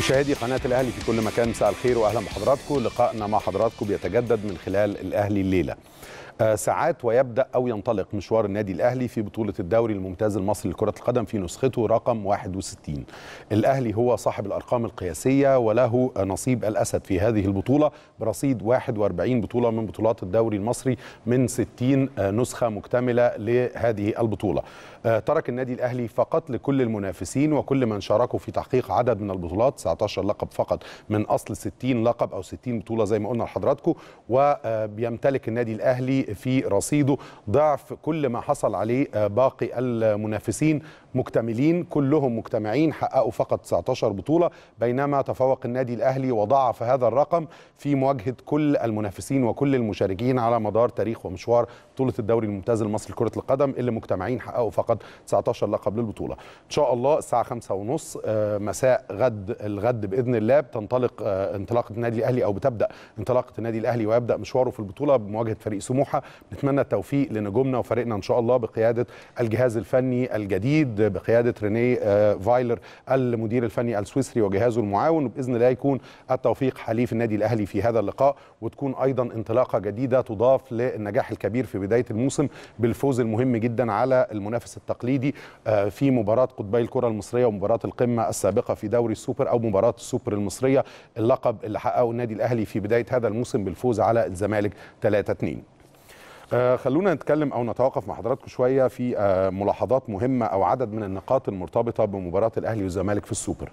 مشاهدي قناة الأهلي في كل مكان مساء الخير وأهلا بحضراتكم لقائنا مع حضراتكم بيتجدد من خلال الأهلي الليلة آه، ساعات ويبدأ أو ينطلق مشوار النادي الأهلي في بطولة الدوري الممتاز المصري لكرة القدم في نسخته رقم 61 الأهلي هو صاحب الأرقام القياسية وله نصيب الأسد في هذه البطولة برصيد 41 بطولة من بطولات الدوري المصري من 60 آه، نسخة مكتملة لهذه البطولة آه، ترك النادي الأهلي فقط لكل المنافسين وكل من شاركوا في تحقيق عدد من البطولات 19 لقب فقط من أصل 60 لقب أو 60 بطولة زي ما قلنا لحضراتكم وبيمتلك النادي الأهلي في رصيده ضعف كل ما حصل عليه آه، باقي المنافسين مكتملين كلهم مجتمعين حققوا فقط 19 بطولة بينما تفوق النادي الأهلي وضاعف هذا الرقم في مواجهة كل المنافسين وكل المشاركين على مدار تاريخ ومشوار بطولة الدوري الممتاز المصري لكرة القدم اللي مجتمعين حققوا فقط 19 لقب للبطولة إن شاء الله الساعة 5 ونص مساء غد الغد بإذن الله بتنطلق آه، انطلاقة النادي الأهلي أو بتبدأ انطلاقة النادي الأهلي ويبدأ مشواره في البطولة بمواجهة فريق سموحة نتمنى التوفيق لنجومنا وفريقنا إن شاء الله بقيادة الجهاز الفني الجديد بقيادة ريني آه، فايلر المدير الفني السويسري وجهازه المعاون وبإذن الله يكون التوفيق حليف النادي الأهلي في هذا اللقاء وتكون أيضا انطلاقة جديدة تضاف للنجاح الكبير في بداية الموسم بالفوز المهم جدا على المنافس التقليدي آه، في مباراة قطبي الكرة المصرية ومباراة القمة السابقة في دوري السوبر أو مباراة السوبر المصرية اللقب اللي حققه النادي الأهلي في بداية هذا الموسم بالفوز على الزمالك 3-2 آه، خلونا نتكلم او نتوقف مع حضراتكم شويه في آه، ملاحظات مهمه او عدد من النقاط المرتبطه بمباراه الاهلي والزمالك في السوبر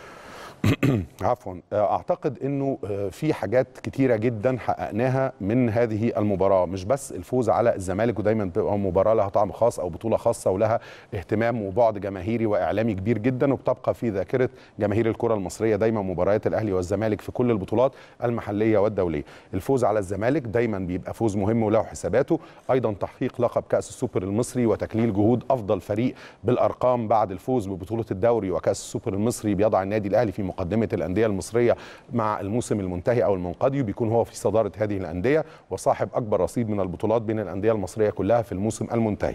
عفوا آه، اعتقد انه آه، في حاجات كتيره جدا حققناها من هذه المباراه مش بس الفوز على الزمالك ودايما بتبقى مباراه لها طعم خاص او بطوله خاصه ولها اهتمام وبعد جماهيري واعلامي كبير جدا وبتبقى في ذاكره جماهير الكره المصريه دايما مباريات الاهلي والزمالك في كل البطولات المحليه والدوليه الفوز على الزمالك دايما بيبقى فوز مهم وله حساباته ايضا تحقيق لقب كاس السوبر المصري وتكليل جهود افضل فريق بالارقام بعد الفوز ببطوله الدوري وكاس السوبر المصري بيضع النادي الاهلي في مقدمه الانديه المصريه مع الموسم المنتهي او المنقضي وبيكون هو في صداره هذه الانديه وصاحب اكبر رصيد من البطولات بين الانديه المصريه كلها في الموسم المنتهي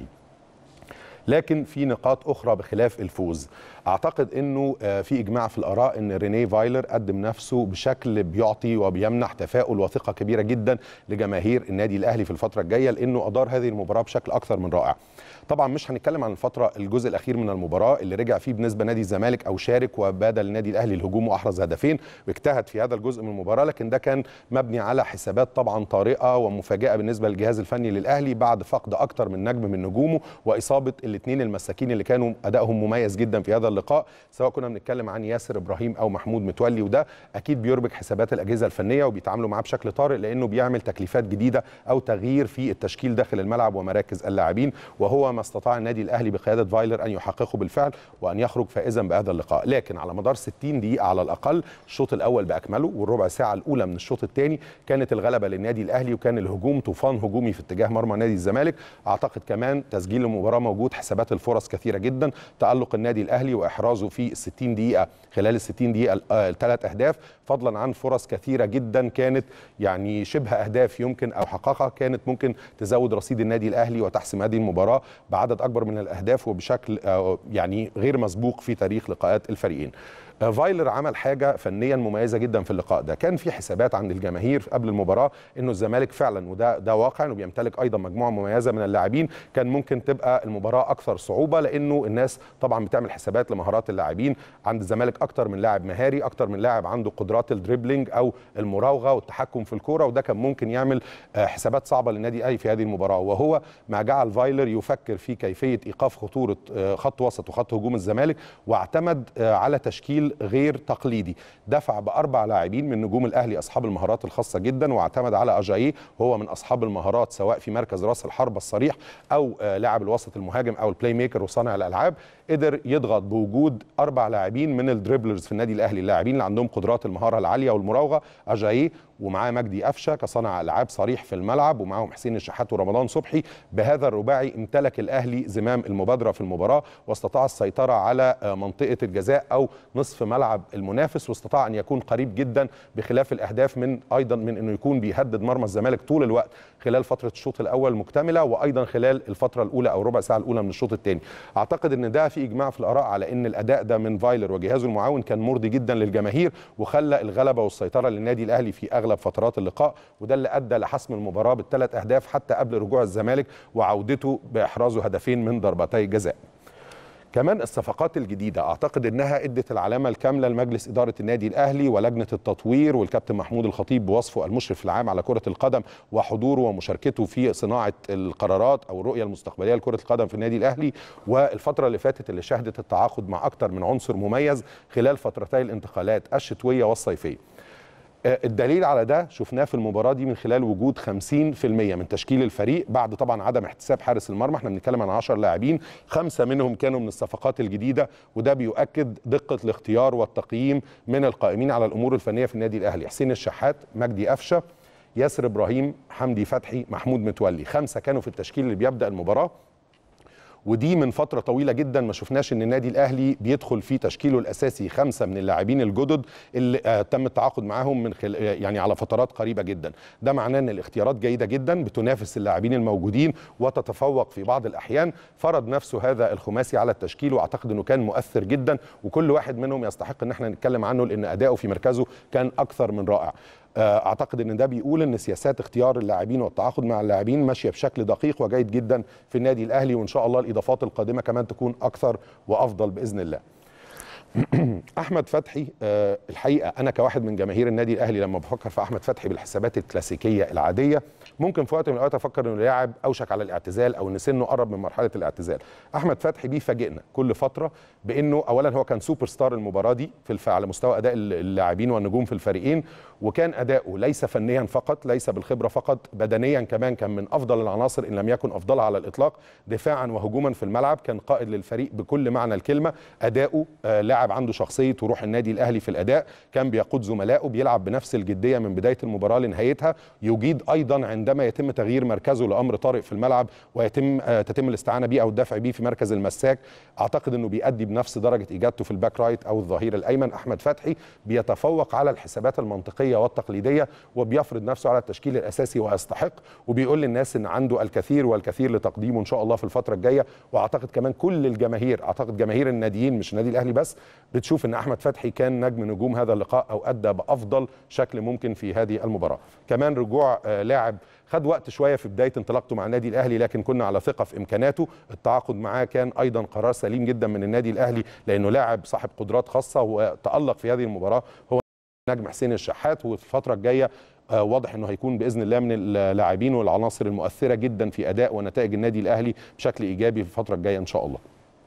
لكن في نقاط اخرى بخلاف الفوز اعتقد انه آه، في اجماع في الاراء ان ريني فايلر قدم نفسه بشكل بيعطي وبيمنح تفاؤل وثقه كبيره جدا لجماهير النادي الاهلي في الفتره الجايه لانه ادار هذه المباراه بشكل اكثر من رائع طبعا مش هنتكلم عن الفتره الجزء الاخير من المباراه اللي رجع فيه بالنسبه نادي الزمالك او شارك وبادل النادي الاهلي الهجوم واحرز هدفين واجتهد في هذا الجزء من المباراه لكن ده كان مبني على حسابات طبعا طارئه ومفاجاه بالنسبه للجهاز الفني للاهلي بعد فقد اكثر من نجم من نجومه واصابه الاثنين المساكين اللي كانوا ادائهم مميز جدا في هذا اللقاء سواء كنا بنتكلم عن ياسر ابراهيم او محمود متولي وده اكيد بيربك حسابات الاجهزه الفنيه وبيتعاملوا معاه بشكل طارئ لانه بيعمل تكليفات جديده او تغيير في التشكيل داخل الملعب ومراكز اللاعبين وهو ما استطاع النادي الاهلي بقياده فايلر ان يحققه بالفعل وان يخرج فائزا بهذا اللقاء لكن على مدار 60 دقيقه على الاقل الشوط الاول باكمله والربع ساعه الاولى من الشوط الثاني كانت الغلبه للنادي الاهلي وكان الهجوم طوفان هجومي في اتجاه مرمى نادي الزمالك اعتقد كمان تسجيل المباراه موجود حسابات الفرص كثيره جدا تالق النادي الاهلي واحرازه في 60 دقيقه خلال ال 60 دقيقه الثلاث اهداف فضلا عن فرص كثيره جدا كانت يعني شبه اهداف يمكن او حققها كانت ممكن تزود رصيد النادي الاهلي وتحسم هذه المباراه بعدد اكبر من الاهداف وبشكل آه، يعني غير مسبوق في تاريخ لقاءات الفريقين آه، فايلر عمل حاجه فنيا مميزه جدا في اللقاء ده كان في حسابات عند الجماهير قبل المباراه انه الزمالك فعلا وده ده واقع انه بيمتلك ايضا مجموعه مميزه من اللاعبين كان ممكن تبقى المباراه اكثر صعوبه لانه الناس طبعا بتعمل حسابات لمهارات اللاعبين عند الزمالك اكتر من لاعب مهاري اكتر من لاعب عنده قدرات الدريبلينج او المراوغه والتحكم في الكوره وده كان ممكن يعمل آه، حسابات صعبه للنادي الاهلي في هذه المباراه وهو ما جعل فايلر يفكر في كيفيه ايقاف خطوره آه، خط وسط وخط هجوم الزمالك واعتمد آه، على تشكيل غير تقليدي دفع باربع لاعبين من نجوم الاهلي اصحاب المهارات الخاصه جدا واعتمد على اجاييه وهو من اصحاب المهارات سواء في مركز راس الحربه الصريح او آه، لاعب الوسط المهاجم او البلاي ميكر وصانع الالعاب قدر يضغط بوجود اربع لاعبين من الدريبلرز في النادي الاهلي اللاعبين اللي عندهم قدرات المهاره العاليه والمراوغه اجاييه ومعاه مجدي قفشه كصانع العاب صريح في الملعب ومعاهم حسين الشحات ورمضان صبحي بهذا الرباعي امتلك الاهلي زمام المبادره في المباراه واستطاع السيطره على منطقه الجزاء او نصف ملعب المنافس واستطاع ان يكون قريب جدا بخلاف الاهداف من ايضا من انه يكون بيهدد مرمى الزمالك طول الوقت خلال فتره الشوط الاول مكتمله وايضا خلال الفتره الاولى او ربع ساعه الاولى من الشوط الثاني اعتقد ان ده في اجماع في الاراء على ان الاداء ده من فايلر وجهازه المعاون كان مرضي جدا للجماهير وخلى الغلبه والسيطره للنادي الاهلي في اغلب فترات اللقاء وده اللي ادى لحسم المباراه بالثلاث اهداف حتى قبل رجوع الزمالك وعودته باحرازه هدفين من ضربتي جزاء كمان الصفقات الجديده اعتقد انها ادت العلامه الكامله لمجلس اداره النادي الاهلي ولجنه التطوير والكابتن محمود الخطيب بوصفه المشرف العام على كره القدم وحضوره ومشاركته في صناعه القرارات او الرؤيه المستقبليه لكره القدم في النادي الاهلي والفتره اللي فاتت اللي شهدت التعاقد مع اكثر من عنصر مميز خلال فترتي الانتقالات الشتويه والصيفيه الدليل على ده شفناه في المباراه دي من خلال وجود 50% من تشكيل الفريق بعد طبعا عدم احتساب حارس المرمى احنا بنتكلم عن 10 لاعبين خمسه منهم كانوا من الصفقات الجديده وده بيؤكد دقه الاختيار والتقييم من القائمين على الامور الفنيه في النادي الاهلي حسين الشحات مجدي قفشه ياسر ابراهيم حمدي فتحي محمود متولي خمسه كانوا في التشكيل اللي بيبدا المباراه ودي من فتره طويله جدا ما شفناش ان النادي الاهلي بيدخل في تشكيله الاساسي خمسه من اللاعبين الجدد اللي آه تم التعاقد معاهم من خل... يعني على فترات قريبه جدا ده معناه ان الاختيارات جيده جدا بتنافس اللاعبين الموجودين وتتفوق في بعض الاحيان فرض نفسه هذا الخماسي على التشكيل واعتقد انه كان مؤثر جدا وكل واحد منهم يستحق ان احنا نتكلم عنه لان اداؤه في مركزه كان اكثر من رائع اعتقد ان ده بيقول ان سياسات اختيار اللاعبين والتعاقد مع اللاعبين ماشيه بشكل دقيق وجيد جدا في النادي الاهلي وان شاء الله الاضافات القادمه كمان تكون اكثر وافضل باذن الله احمد فتحي أه الحقيقه انا كواحد من جماهير النادي الاهلي لما بفكر في احمد فتحي بالحسابات الكلاسيكيه العاديه ممكن في وقت من الاوقات افكر انه لاعب اوشك على الاعتزال او ان سنه قرب من مرحله الاعتزال احمد فتحي بيفاجئنا كل فتره بانه اولا هو كان سوبر ستار المباراه دي في على مستوى اداء اللاعبين والنجوم في الفريقين وكان اداؤه ليس فنيا فقط ليس بالخبره فقط بدنيا كمان كان من افضل العناصر ان لم يكن افضلها على الاطلاق دفاعا وهجوما في الملعب كان قائد للفريق بكل معنى الكلمه اداؤه آه لاعب عنده شخصيه وروح النادي الاهلي في الاداء كان بيقود زملائه بيلعب بنفس الجديه من بدايه المباراه لنهايتها يجيد ايضا عندما يتم تغيير مركزه لامر طارئ في الملعب ويتم آه تتم الاستعانه بيه او الدفع بيه في مركز المساك اعتقد انه بيأدي بنفس درجه اجادته في الباك رايت او الظهير الايمن احمد فتحي بيتفوق على الحسابات المنطقيه والتقليديه وبيفرض نفسه على التشكيل الاساسي ويستحق وبيقول للناس ان عنده الكثير والكثير لتقديمه ان شاء الله في الفتره الجايه واعتقد كمان كل الجماهير اعتقد جماهير الناديين مش النادي الاهلي بس بتشوف ان احمد فتحي كان نجم نجوم هذا اللقاء او ادى بافضل شكل ممكن في هذه المباراه كمان رجوع آه لاعب خد وقت شويه في بدايه انطلاقته مع النادي الاهلي لكن كنا على ثقه في امكاناته التعاقد معاه كان ايضا قرار سليم جدا من النادي الاهلي لانه لاعب صاحب قدرات خاصه وتالق في هذه المباراه هو نجم حسين الشحات وفي الفتره الجايه آه واضح انه هيكون باذن الله من اللاعبين والعناصر المؤثره جدا في اداء ونتائج النادي الاهلي بشكل ايجابي في الفتره الجايه ان شاء الله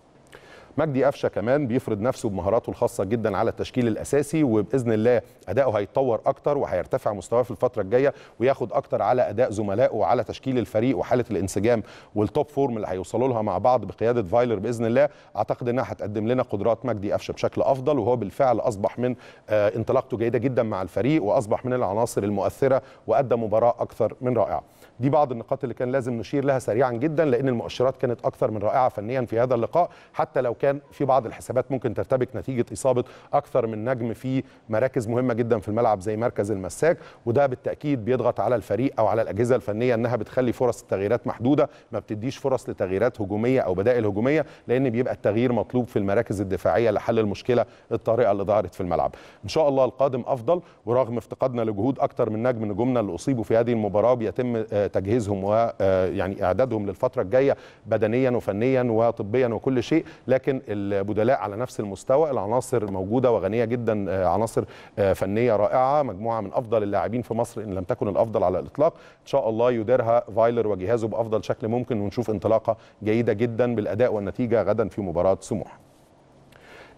مجدي قفشه كمان بيفرض نفسه بمهاراته الخاصه جدا على التشكيل الاساسي وباذن الله اداؤه هيتطور اكتر وهيرتفع مستواه في الفتره الجايه وياخد اكتر على اداء زملائه وعلى تشكيل الفريق وحاله الانسجام والتوب فورم اللي هيوصلوا لها مع بعض بقياده فايلر باذن الله اعتقد انها هتقدم لنا قدرات مجدي قفشه بشكل افضل وهو بالفعل اصبح من آه انطلاقته جيده جدا مع الفريق واصبح من العناصر المؤثره وادى مباراه اكثر من رائعه دي بعض النقاط اللي كان لازم نشير لها سريعا جدا لان المؤشرات كانت اكثر من رائعه فنيا في هذا اللقاء حتى لو كان في بعض الحسابات ممكن ترتبك نتيجه اصابه اكثر من نجم في مراكز مهمه جدا في الملعب زي مركز المساك وده بالتاكيد بيضغط على الفريق او على الاجهزه الفنيه انها بتخلي فرص التغييرات محدوده ما بتديش فرص لتغييرات هجوميه او بدائل هجوميه لان بيبقى التغيير مطلوب في المراكز الدفاعيه لحل المشكله الطارئه اللي ظهرت في الملعب ان شاء الله القادم افضل ورغم افتقادنا لجهود اكثر من نجم نجومنا اللي اصيبوا في هذه المباراه بيتم تجهيزهم و يعني اعدادهم للفتره الجايه بدنيا وفنيا وطبيا وكل شيء لكن البدلاء على نفس المستوى العناصر موجوده وغنيه جدا عناصر فنيه رائعه مجموعه من افضل اللاعبين في مصر ان لم تكن الافضل على الاطلاق ان شاء الله يديرها فايلر وجهازه بافضل شكل ممكن ونشوف انطلاقه جيده جدا بالاداء والنتيجه غدا في مباراه سموحه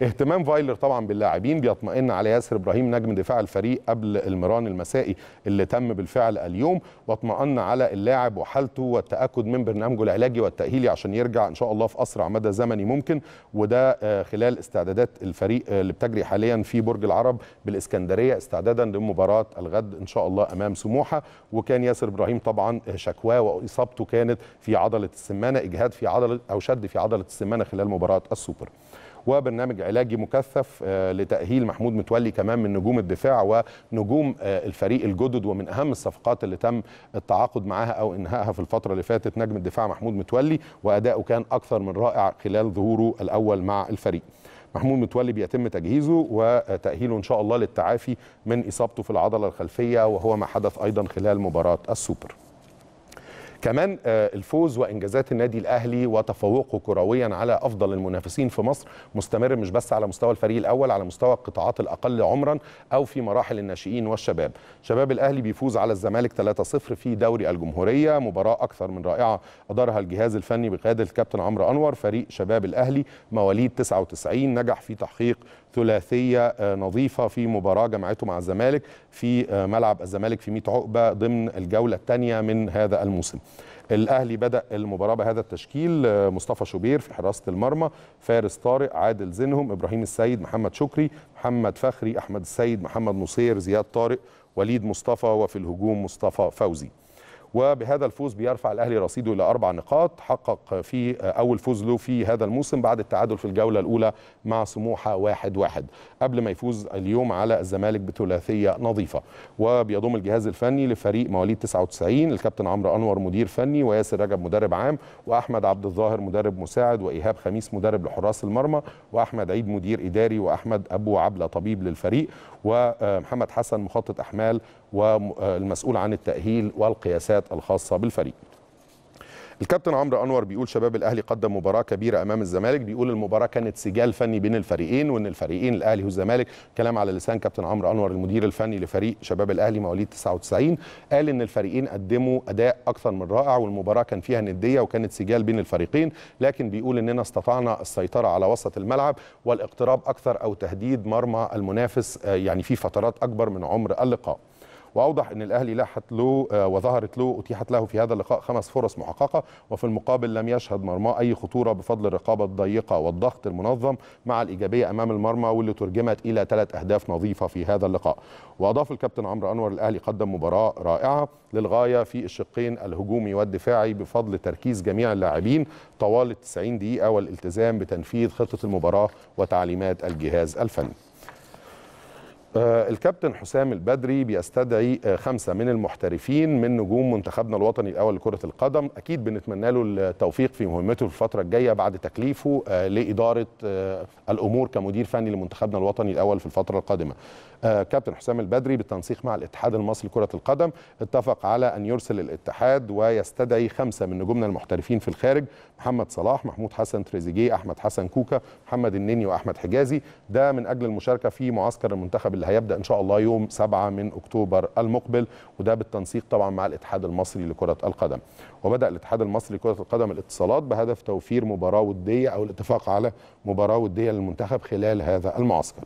اهتمام فايلر طبعا باللاعبين بيطمئن على ياسر ابراهيم نجم دفاع الفريق قبل المران المسائي اللي تم بالفعل اليوم واطمئن على اللاعب وحالته والتاكد من برنامجه العلاجي والتاهيلي عشان يرجع ان شاء الله في اسرع مدى زمني ممكن وده آه، خلال استعدادات الفريق آه، اللي بتجري حاليا في برج العرب بالاسكندريه استعدادا لمباراه الغد ان شاء الله امام سموحه وكان ياسر ابراهيم طبعا شكواه واصابته كانت في عضله السمانه اجهاد في عضله او شد في عضله السمانه خلال مباراه السوبر وبرنامج علاجي مكثف آه، لتأهيل محمود متولي كمان من نجوم الدفاع ونجوم آه، الفريق الجدد ومن أهم الصفقات اللي تم التعاقد معها أو إنهائها في الفترة اللي فاتت نجم الدفاع محمود متولي وأداؤه كان أكثر من رائع خلال ظهوره الأول مع الفريق محمود متولي بيتم تجهيزه وتأهيله إن شاء الله للتعافي من إصابته في العضلة الخلفية وهو ما حدث أيضا خلال مباراة السوبر كمان آه، الفوز وانجازات النادي الاهلي وتفوقه كرويا على افضل المنافسين في مصر مستمر مش بس على مستوى الفريق الاول على مستوى القطاعات الاقل عمرا او في مراحل الناشئين والشباب شباب الاهلي بيفوز على الزمالك 3-0 في دوري الجمهوريه مباراه اكثر من رائعه ادارها الجهاز الفني بقياده الكابتن عمرو انور فريق شباب الاهلي مواليد 99 نجح في تحقيق ثلاثيه آه، نظيفه في مباراه جمعته مع الزمالك في آه، ملعب الزمالك في 100 عقبه ضمن الجوله الثانيه من هذا الموسم الاهلي بدا المباراه بهذا التشكيل آه، مصطفى شوبير في حراسه المرمى فارس طارق عادل زينهم ابراهيم السيد محمد شكري محمد فخري احمد السيد محمد نصير زياد طارق وليد مصطفى وفي الهجوم مصطفى فوزي وبهذا الفوز بيرفع الاهلي رصيده الى اربع نقاط حقق في اول فوز له في هذا الموسم بعد التعادل في الجوله الاولى مع سموحه واحد واحد قبل ما يفوز اليوم على الزمالك بثلاثيه نظيفه وبيضم الجهاز الفني لفريق مواليد 99 الكابتن عمرو انور مدير فني وياسر رجب مدرب عام واحمد عبد الظاهر مدرب مساعد وايهاب خميس مدرب لحراس المرمى واحمد عيد مدير اداري واحمد ابو عبله طبيب للفريق ومحمد حسن مخطط احمال والمسؤول عن التاهيل والقياسات الخاصه بالفريق الكابتن عمرو انور بيقول شباب الاهلي قدم مباراه كبيره امام الزمالك بيقول المباراه كانت سجال فني بين الفريقين وان الفريقين الاهلي والزمالك كلام على لسان كابتن عمرو انور المدير الفني لفريق شباب الاهلي مواليد 99 قال ان الفريقين قدموا اداء اكثر من رائع والمباراه كان فيها نديه وكانت سجال بين الفريقين لكن بيقول اننا استطعنا السيطره على وسط الملعب والاقتراب اكثر او تهديد مرمى المنافس آه، يعني في فترات اكبر من عمر اللقاء واوضح ان الاهلي لاحت له آه، وظهرت له اتيحت له في هذا اللقاء خمس فرص محققه وفي المقابل لم يشهد مرماه اي خطوره بفضل الرقابه الضيقه والضغط المنظم مع الايجابيه امام المرمى واللي ترجمت الى ثلاث اهداف نظيفه في هذا اللقاء واضاف الكابتن عمرو انور الاهلي قدم مباراه رائعه للغايه في الشقين الهجومي والدفاعي بفضل تركيز جميع اللاعبين طوال ال 90 دقيقه والالتزام بتنفيذ خطه المباراه وتعليمات الجهاز الفني آه، الكابتن حسام البدري بيستدعي آه، خمسة من المحترفين من نجوم منتخبنا الوطني الأول لكرة القدم أكيد بنتمنى له التوفيق في مهمته في الفترة الجاية بعد تكليفه آه، لإدارة الأمور كمدير فني لمنتخبنا الوطني الأول في الفترة القادمة كابتن حسام البدري بالتنسيق مع الاتحاد المصري لكرة القدم اتفق على أن يرسل الاتحاد ويستدعي خمسة من نجومنا المحترفين في الخارج محمد صلاح محمود حسن تريزيجيه أحمد حسن كوكا محمد النني وأحمد حجازي ده من أجل المشاركة في معسكر المنتخب اللي هيبدا ان شاء الله يوم 7 من اكتوبر المقبل وده بالتنسيق طبعا مع الاتحاد المصري لكره القدم وبدا الاتحاد المصري لكره القدم الاتصالات بهدف توفير مباراه وديه او الاتفاق على مباراه وديه للمنتخب خلال هذا المعسكر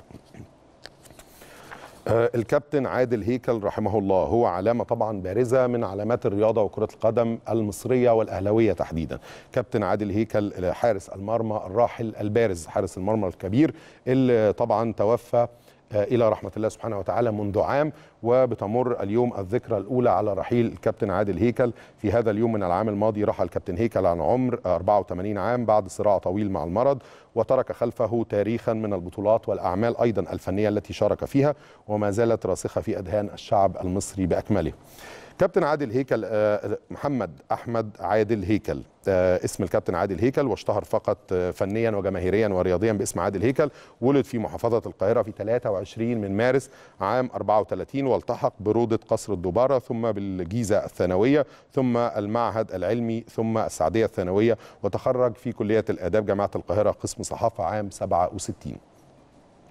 آه، الكابتن عادل هيكل رحمه الله هو علامه طبعا بارزه من علامات الرياضه وكره القدم المصريه والاهلاويه تحديدا كابتن عادل هيكل حارس المرمى الراحل البارز حارس المرمى الكبير اللي طبعا توفى آه، الى رحمه الله سبحانه وتعالى منذ عام وبتمر اليوم الذكرى الاولى على رحيل الكابتن عادل هيكل في هذا اليوم من العام الماضي رحل الكابتن هيكل عن عمر 84 عام بعد صراع طويل مع المرض وترك خلفه تاريخا من البطولات والاعمال ايضا الفنيه التي شارك فيها وما زالت راسخه في اذهان الشعب المصري باكمله كابتن عادل هيكل آه، محمد احمد عادل هيكل آه، اسم الكابتن عادل هيكل واشتهر فقط آه، فنيا وجماهيريا ورياضيا باسم عادل هيكل ولد في محافظه القاهره في 23 من مارس عام 34 والتحق بروضه قصر الدباره ثم بالجيزه الثانويه ثم المعهد العلمي ثم السعديه الثانويه وتخرج في كليه الاداب جامعه القاهره قسم صحافه عام 67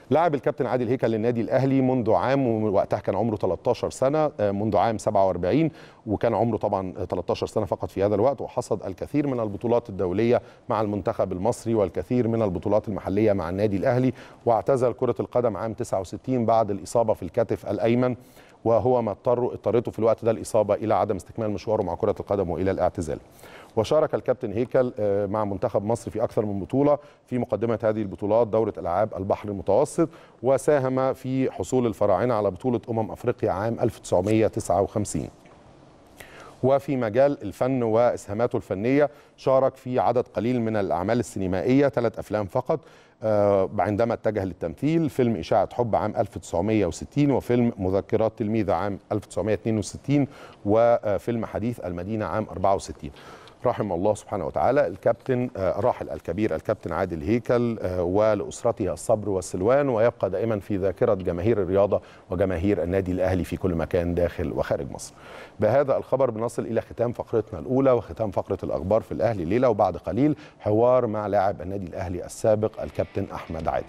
لعب الكابتن عادل هيكل للنادي الاهلي منذ عام ووقتها كان عمره 13 سنه منذ عام 47 وكان عمره طبعا 13 سنه فقط في هذا الوقت وحصد الكثير من البطولات الدوليه مع المنتخب المصري والكثير من البطولات المحليه مع النادي الاهلي واعتزل كره القدم عام 69 بعد الاصابه في الكتف الايمن وهو ما اضطر اضطرته في الوقت ده الاصابه الى عدم استكمال مشواره مع كره القدم والى الاعتزال. وشارك الكابتن هيكل مع منتخب مصر في اكثر من بطوله في مقدمه هذه البطولات دوره العاب البحر المتوسط وساهم في حصول الفراعنه على بطوله امم افريقيا عام 1959. وفي مجال الفن واسهاماته الفنيه شارك في عدد قليل من الاعمال السينمائيه ثلاث افلام فقط عندما اتجه للتمثيل فيلم إشاعة حب عام 1960 وفيلم مذكرات تلميذة عام 1962 وفيلم حديث المدينة عام 64 رحم الله سبحانه وتعالى الكابتن راحل الكبير الكابتن عادل هيكل ولأسرته الصبر والسلوان ويبقى دائما في ذاكرة جماهير الرياضة وجماهير النادي الأهلي في كل مكان داخل وخارج مصر بهذا الخبر بنصل إلى ختام فقرتنا الأولى وختام فقرة الأخبار في الأهلي الليلة وبعد قليل حوار مع لاعب النادي الأهلي السابق الكابتن أحمد عادل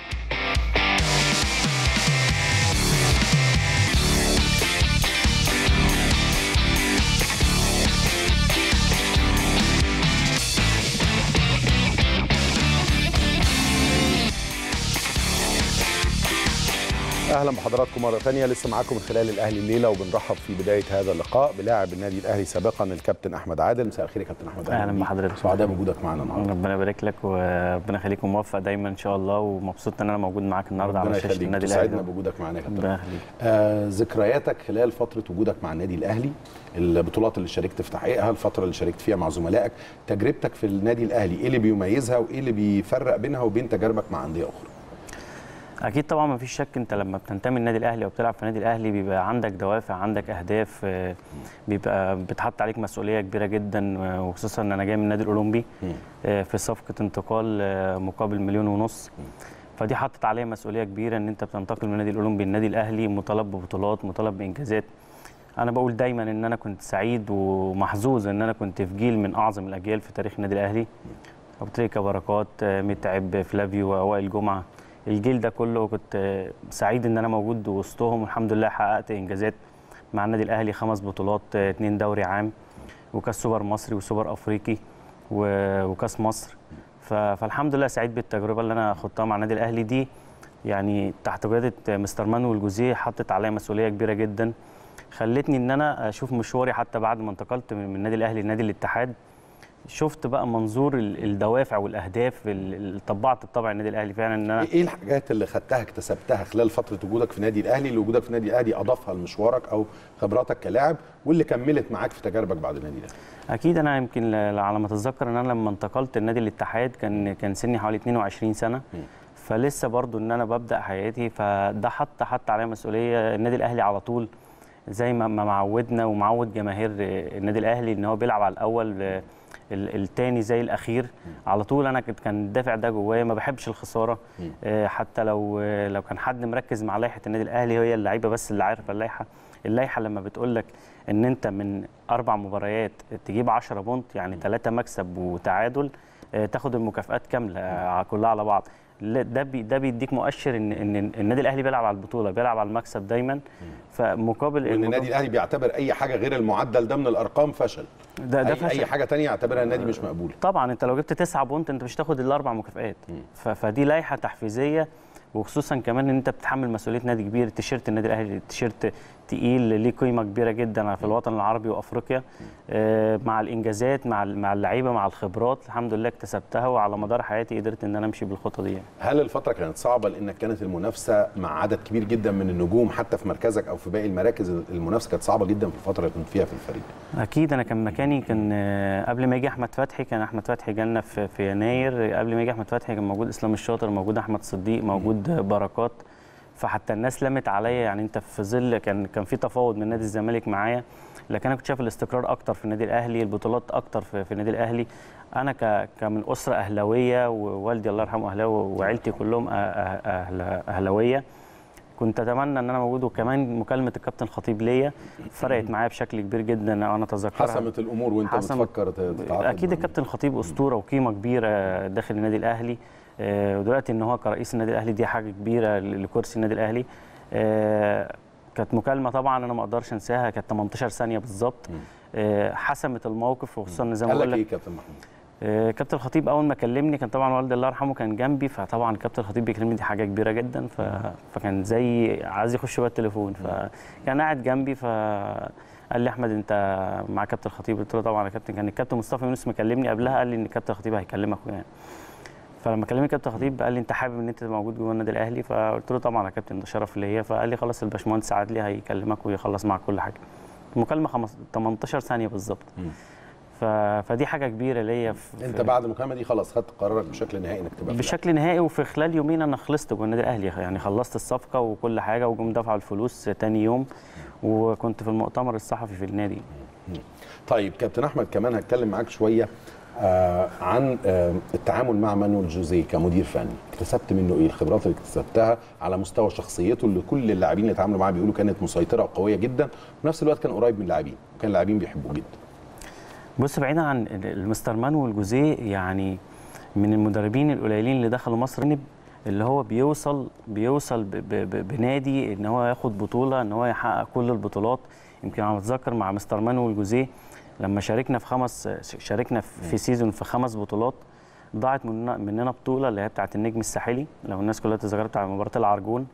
اهلا بحضراتكم مره ثانيه لسه معاكم من خلال الاهلي الليله وبنرحب في بدايه هذا اللقاء بلاعب النادي الاهلي سابقا الكابتن احمد عادل مساء الخير يا كابتن احمد اهلا بحضرتك سعداء بوجودك معانا النهارده ربنا يبارك لك وربنا يخليك موفق دايما ان شاء الله ومبسوط ان انا موجود معاك النهارده على شاشه النادي الاهلي سعدنا بوجودك معانا يا كابتن ربنا يخليك آه ذكرياتك خلال فتره وجودك مع النادي الاهلي البطولات اللي شاركت في تحقيقها الفتره اللي شاركت فيها مع زملائك تجربتك في النادي الاهلي ايه اللي بيميزها وايه اللي بيفرق بينها وبين تجاربك مع انديه اخرى اكيد طبعا ما فيش شك انت لما بتنتمي للنادي الاهلي او بتلعب في النادي الاهلي بيبقى عندك دوافع عندك اهداف بيبقى بتحط عليك مسؤوليه كبيره جدا وخصوصا ان انا جاي من النادي الاولمبي في صفقه انتقال مقابل مليون ونص فدي حطت عليا مسؤوليه كبيره ان انت بتنتقل من النادي الاولمبي للنادي الاهلي مطالب ببطولات مطالب بانجازات انا بقول دايما ان انا كنت سعيد ومحظوظ ان انا كنت في جيل من اعظم الاجيال في تاريخ النادي الاهلي ابو تريكه بركات متعب فلافيو ووائل جمعه الجيل ده كله كنت سعيد ان انا موجود وسطهم والحمد لله حققت انجازات مع النادي الاهلي خمس بطولات اثنين دوري عام وكاس سوبر مصري وسوبر افريقي وكاس مصر فالحمد لله سعيد بالتجربه اللي انا خضتها مع النادي الاهلي دي يعني تحت قياده مستر مانويل جوزيه حطت عليا مسؤوليه كبيره جدا خلتني ان انا اشوف مشواري حتى بعد ما انتقلت من النادي الاهلي لنادي الاتحاد شفت بقى منظور الدوافع والاهداف اللي طبعت الطبع النادي الاهلي فعلا ان انا ايه الحاجات اللي خدتها اكتسبتها خلال فتره وجودك في النادي الاهلي اللي وجودك في النادي الاهلي اضافها لمشوارك او خبراتك كلاعب واللي كملت معاك في تجاربك بعد النادي الاهلي اكيد انا يمكن على ما اتذكر ان انا لما انتقلت النادي الاتحاد كان كان سني حوالي 22 سنه م. فلسه برضو ان انا ببدا حياتي فده حط حط عليا مسؤوليه النادي الاهلي على طول زي ما معودنا ومعود جماهير النادي الاهلي ان هو بيلعب على الاول الثاني زي الاخير على طول انا كان الدافع ده جوايا ما بحبش الخساره حتى لو لو كان حد مركز مع لائحه النادي الاهلي هي اللعيبه بس اللي عارفه اللائحه اللائحه لما بتقول لك ان انت من اربع مباريات تجيب 10 بونت يعني ثلاثه مكسب وتعادل تاخد المكافئات كامله كلها على بعض ده بي ده بيديك مؤشر ان ان النادي الاهلي بيلعب على البطوله بيلعب على المكسب دايما فمقابل وان النادي الاهلي بيعتبر اي حاجه غير المعدل ده من الارقام فشل ده ده أي, فشل. اي حاجه ثانيه يعتبرها النادي مش مقبوله طبعا انت لو جبت 9 بونت انت مش هتاخد الاربع مكافئات فدي لائحه تحفيزيه وخصوصا كمان ان انت بتتحمل مسؤوليه نادي كبير تيشيرت النادي الاهلي تيشيرت تقيل ليه قيمه كبيره جدا في الوطن العربي وافريقيا آه مع الانجازات مع مع اللعيبه مع الخبرات الحمد لله اكتسبتها وعلى مدار حياتي قدرت ان انا امشي بالخطه دي يعني. هل الفتره كانت صعبه لانك كانت المنافسه مع عدد كبير جدا من النجوم حتى في مركزك او في باقي المراكز المنافسه كانت صعبه جدا في الفتره اللي كنت فيها في الفريق اكيد انا كان مكاني كان قبل ما يجي احمد فتحي كان احمد فتحي جالنا في, في يناير قبل ما يجي احمد فتحي كان موجود اسلام الشاطر موجود احمد صديق موجود بركات فحتى الناس لمت عليا يعني انت في ظل كان كان في تفاوض من نادي الزمالك معايا لكن انا كنت شايف الاستقرار اكتر في النادي الاهلي البطولات اكتر في, في النادي الاهلي انا ك كمن اسره اهلاويه ووالدي الله يرحمه اهلاوي وعيلتي كلهم أهل اهلاويه كنت اتمنى ان انا موجود وكمان مكالمه الكابتن خطيب ليا فرقت معايا بشكل كبير جدا انا اتذكرها حسمت الامور وانت بتفكر اكيد الكابتن خطيب اسطوره وقيمه كبيره داخل النادي الاهلي آه، ودلوقتي ان هو كرئيس النادي الاهلي دي حاجه كبيره ل- لكرسي النادي الاهلي آه، كانت مكالمه طبعا انا ما اقدرش انساها كانت 18 ثانيه بالظبط آه، حسمت الموقف وخصوصا إن زي ما قال بقول لك لك ايه كابتن محمود آه، كابتن الخطيب اول ما كلمني كان طبعا والدي الله يرحمه كان جنبي فطبعا كابتن الخطيب بيكلمني دي حاجه كبيره جدا ف... فكان زي عايز يخش بقى التليفون فكان قاعد جنبي فقال لي احمد انت مع كابتن الخطيب قلت له طبعا يا كابتن كان الكابتن مصطفى يونس مكلمني قبلها قال لي ان كابتن الخطيب هيكلمك يعني فلما كلمني كابتن الخطيب قال لي انت حابب ان انت تبقى موجود جوه النادي الاهلي فقلت له طبعا يا كابتن ده شرف ليا فقال لي خلاص الباشمهندس عادلي هيكلمك ويخلص معاك كل حاجه المكالمه خمس... 18 ثانيه بالظبط ف... فدي حاجه كبيره ليا في... انت بعد المكالمه دي خلاص خدت قرارك بشكل نهائي انك تبقى في بشكل نهائي وفي خلال يومين انا خلصت جوه النادي الاهلي يعني خلصت الصفقه وكل حاجه وجم دفعوا الفلوس تاني يوم وكنت في المؤتمر الصحفي في النادي طيب كابتن احمد كمان هتكلم معاك شويه آه عن آه التعامل مع مانويل جوزيه كمدير فني اكتسبت منه ايه الخبرات اللي اكتسبتها على مستوى شخصيته اللي كل اللاعبين اللي اتعاملوا معاه بيقولوا كانت مسيطره وقويه جدا وفي نفس الوقت كان قريب من اللاعبين وكان اللاعبين بيحبوه جدا بص بعيدا عن المستر مانويل جوزيه يعني من المدربين القليلين اللي دخلوا مصر اللي هو بيوصل بيوصل ب ب ب بنادي ان هو ياخد بطوله ان هو يحقق كل البطولات يمكن انا بتذكر مع مستر مانويل جوزيه لما شاركنا في خمس شاركنا في سيزون في خمس بطولات ضاعت مننا, مننا بطوله اللي هي بتاعه النجم الساحلي لو الناس كلها تتذكر بتاع مباراه العرجون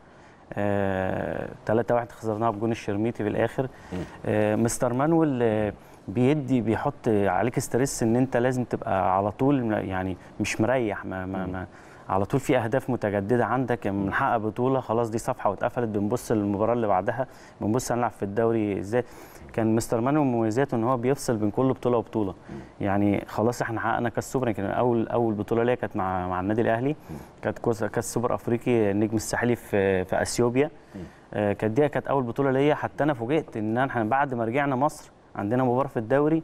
3 آه 1 خسرناها بجون الشرميتي في الاخر آه مستر مانويل آه بيدي بيحط عليك ستريس ان انت لازم تبقى على طول يعني مش مريح ما, ما, ما على طول في اهداف متجدده عندك بنحقق بطوله خلاص دي صفحه واتقفلت بنبص للمباراه اللي بعدها بنبص هنلعب في الدوري ازاي كان مستر مانو مميزاته ان هو بيفصل بين كل بطوله وبطوله يعني خلاص احنا حققنا كاس سوبر يمكن اول اول بطوله ليا كانت مع مع النادي الاهلي كانت كاس سوبر افريقي النجم الساحلي في في اثيوبيا آه كانت دي كانت اول بطوله ليا حتى انا فوجئت ان احنا بعد ما رجعنا مصر عندنا مباراه في الدوري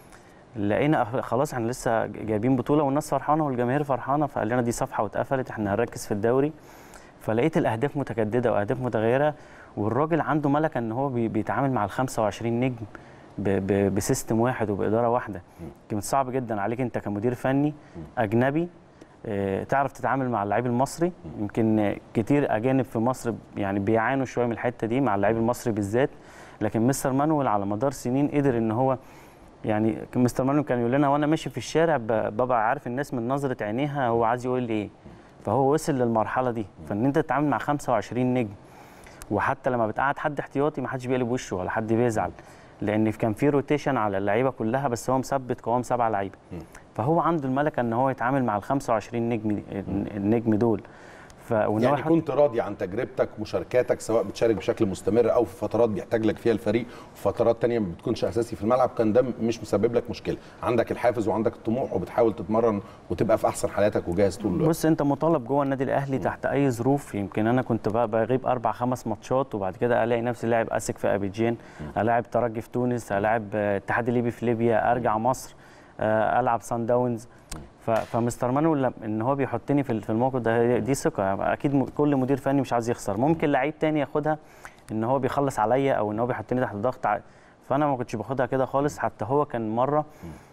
لقينا خلاص احنا لسه جايبين بطوله والناس فرحانه والجماهير فرحانه فقال لنا دي صفحه واتقفلت احنا هنركز في الدوري فلقيت الاهداف متجدده واهداف متغيره والراجل عنده ملكه ان هو بيتعامل مع ال 25 نجم بسيستم واحد وباداره واحده كانت صعب جدا عليك انت كمدير فني اجنبي اه تعرف تتعامل مع اللعيب المصري يمكن كتير اجانب في مصر يعني بيعانوا شويه من الحته دي مع اللعيب المصري بالذات لكن مستر مانويل على مدار سنين قدر ان هو يعني مستر مانويل كان يقول لنا وانا ماشي في الشارع ببقى عارف الناس من نظره عينيها هو عايز يقول لي ايه فهو وصل للمرحله دي فان انت تتعامل مع 25 نجم وحتى لما بتقعد حد احتياطي ما حدش بيقلب وشه ولا حد بيزعل لان كان في روتيشن على اللعيبه كلها بس هو مثبت قوام سبعه لعيبه فهو عنده الملكه ان هو يتعامل مع ال 25 نجم النجم دول ف... يعني كنت راضي عن تجربتك ومشاركاتك سواء بتشارك بشكل مستمر او في فترات بيحتاج لك فيها الفريق وفترات تانية ما بتكونش اساسي في الملعب كان ده مش مسبب لك مشكله عندك الحافز وعندك الطموح وبتحاول تتمرن وتبقى في احسن حالاتك وجاهز طول الوقت بص انت مطالب جوه النادي الاهلي تحت اي ظروف يمكن انا كنت بغيب اربع خمس ماتشات وبعد كده الاقي نفسي لاعب اسك في ابيجان الاعب ترجي في تونس الاعب اتحاد الليبي في ليبيا ارجع مصر العب سان داونز فمستر مانويل ان هو بيحطني في الموقف ده دي ثقه اكيد كل مدير فني مش عايز يخسر ممكن لعيب تاني ياخدها ان هو بيخلص عليا او ان هو بيحطني تحت ضغط فانا ما كنتش باخدها كده خالص حتى هو كان مره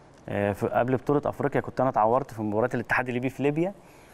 قبل بطوله افريقيا كنت انا اتعورت في مباراه الاتحاد الليبي في ليبيا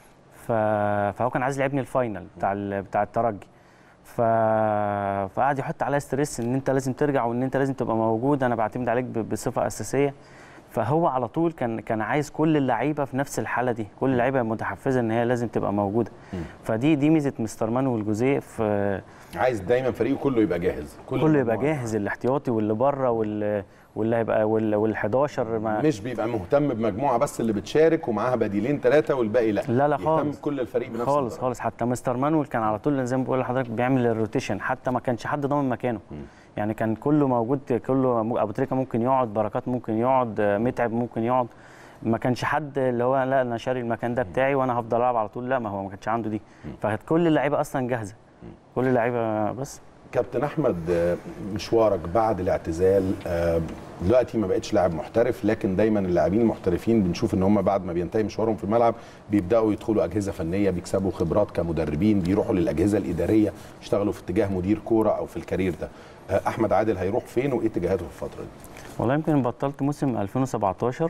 فهو كان عايز يلعبني الفاينل بتاع بتاع الترجي ف... فقعد يحط عليا ستريس ان انت لازم ترجع وان انت لازم تبقى موجود انا بعتمد عليك بصفه اساسيه فهو على طول كان كان عايز كل اللعيبه في نفس الحاله دي كل اللعيبه متحفزه ان هي لازم تبقى موجوده م. فدي دي ميزه مستر مانويل جوزيه في عايز دايما فريقه كله يبقى جاهز كله, كله يبقى جاهز الاحتياطي واللي بره واللي واللي هيبقى وال 11 ما مش بيبقى مهتم بمجموعه بس اللي بتشارك ومعاها بديلين ثلاثه والباقي لا لا لا خالص كل الفريق بنفس خالص الدرجة. خالص حتى مستر مانويل كان على طول زي ما بقول لحضرتك بيعمل الروتيشن حتى ما كانش حد ضامن مكانه م. يعني كان كله موجود كله ابو تريكه ممكن يقعد بركات ممكن يقعد متعب ممكن يقعد ما كانش حد اللي هو لا انا شاري المكان ده بتاعي وانا هفضل العب على طول لا ما هو ما كانش عنده دي فكانت كل اللعيبه اصلا جاهزه كل اللعيبه بس كابتن احمد مشوارك بعد الاعتزال دلوقتي ما بقتش لاعب محترف لكن دايما اللاعبين المحترفين بنشوف ان هم بعد ما بينتهي مشوارهم في الملعب بيبداوا يدخلوا اجهزه فنيه بيكسبوا خبرات كمدربين بيروحوا للاجهزه الاداريه يشتغلوا في اتجاه مدير كوره او في الكارير ده احمد عادل هيروح فين وايه اتجاهاته في الفتره دي والله يمكن بطلت موسم 2017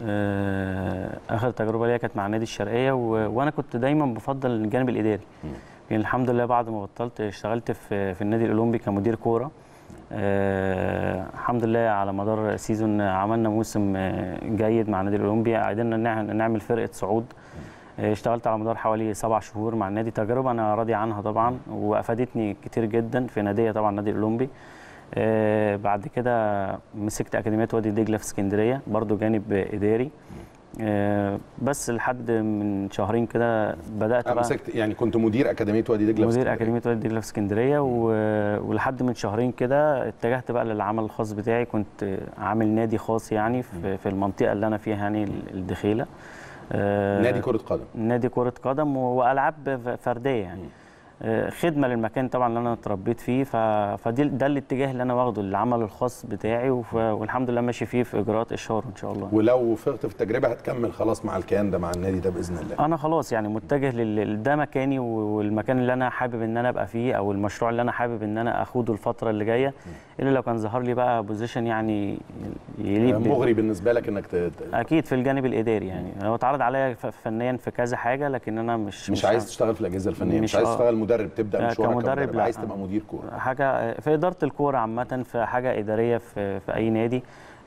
آه، اخر تجربه ليا كانت مع نادي الشرقيه و... وانا كنت دايما بفضل الجانب الاداري يعني الحمد لله بعد ما بطلت اشتغلت في في النادي الاولمبي كمدير كوره آه الحمد لله على مدار سيزون عملنا موسم آه، جيد مع النادي الاولمبي قدرنا نع- نعمل فرقه صعود آه، اشتغلت على مدار حوالي سبع شهور مع النادي تجربه انا راضي عنها طبعا وافادتني كتير جدا في ناديه طبعا النادي الاولمبي آه، بعد كده مسكت اكاديميه وادي دجله في اسكندريه برضو جانب اداري آه، بس لحد من شهرين كده بدات آه، بقى مسكت يعني كنت مدير اكاديميه وادي دجله في مدير اسكندرية. اكاديميه وادي دجله في اسكندريه و... ولحد من شهرين كده اتجهت بقى للعمل الخاص بتاعي كنت عامل نادي خاص يعني في, في المنطقه اللي انا فيها يعني الدخيله آه، نادي كره قدم نادي كرة قدم و- وألعاب ف- فردية يعني آه، خدمة للمكان طبعا اللي أنا اتربيت فيه ف... فدي ده الاتجاه اللي أنا واخده العمل الخاص بتاعي وف... والحمد لله ماشي فيه في إجراءات إشهار إن شاء الله ولو وفقت في التجربه هتكمل خلاص مع الكيان ده مع النادي ده باذن الله انا خلاص يعني متجه لل ده مكاني و- والمكان اللي انا حابب ان انا ابقى فيه او المشروع اللي انا حابب ان انا اخوضه الفتره اللي جايه الا لو كان ظهر لي بقى بوزيشن يعني يليق بال- مغري بالنسبه لك انك ت... ت- اكيد في الجانب الاداري يعني هو اتعرض عليا ف- فنيا في كذا حاجه لكن انا مش مش عايز تشتغل في الاجهزه الفنيه مش, مش عايز آه. تشتغل مدرب تبدا آه، مشوارك كمدرب لا. عايز تبقى مدير كوره حاجه في اداره الكوره عامه في حاجه اداريه في, في اي نادي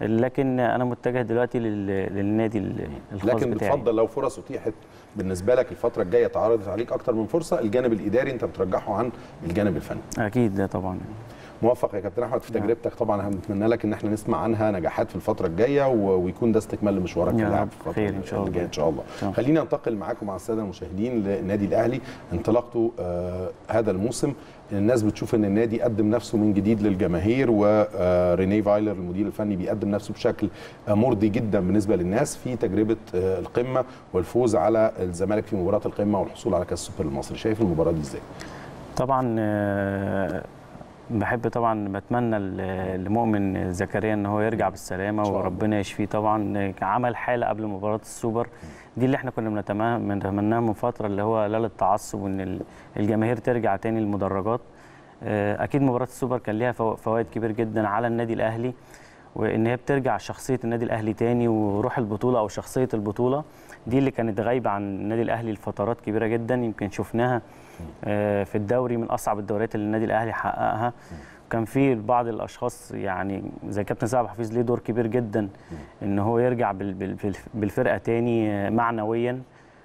لكن انا متجه دلوقتي لل- للنادي ال- الخاص لكن بتاعي بتفضل لو فرص اتيحت بالنسبه لك الفتره الجايه اتعرضت عليك اكتر من فرصه الجانب الاداري انت بترجحه عن الجانب الفني اكيد ده طبعا موفق يا كابتن احمد في تجربتك طبعا هنتمنى لك ان احنا نسمع عنها نجاحات في الفتره الجايه و- ويكون ده استكمال لمشوارك يا كلاعب رب في الفتره خير إن شاء الله. الجايه ان شاء الله شاء الله. خلينا ننتقل معاكم مع الساده المشاهدين للنادي الاهلي انطلاقته آه هذا الموسم الناس بتشوف ان النادي قدم نفسه من جديد للجماهير وريني فايلر المدير الفني بيقدم نفسه بشكل آه، مرضي جدا بالنسبه للناس في تجربه آه القمه والفوز على الزمالك في مباراه القمه والحصول على كاس السوبر المصري شايف المباراه دي ازاي طبعا آه، بحب طبعا بتمنى ل- لمؤمن زكريا ان هو يرجع بالسلامه شاء الله. وربنا يشفيه طبعا آه، عمل حاله قبل مباراه السوبر دي اللي احنا كنا بنتمنى- بنتمناها من فتره اللي هو لا للتعصب وان ال- الجماهير ترجع تاني للمدرجات آه، اكيد مباراه السوبر كان ليها فوا- فوائد كبير جدا على النادي الاهلي وان هي بترجع شخصيه النادي الاهلي تاني وروح البطوله او شخصيه البطوله دي اللي كانت غايبه عن النادي الاهلي لفترات كبيره جدا يمكن شفناها آه، في الدوري من اصعب الدوريات اللي النادي الاهلي حققها كان في بعض الاشخاص يعني زي كابتن سعد حفيظ ليه دور كبير جدا ان هو يرجع بال- بال- بال- بالفرقه تاني آه، معنويا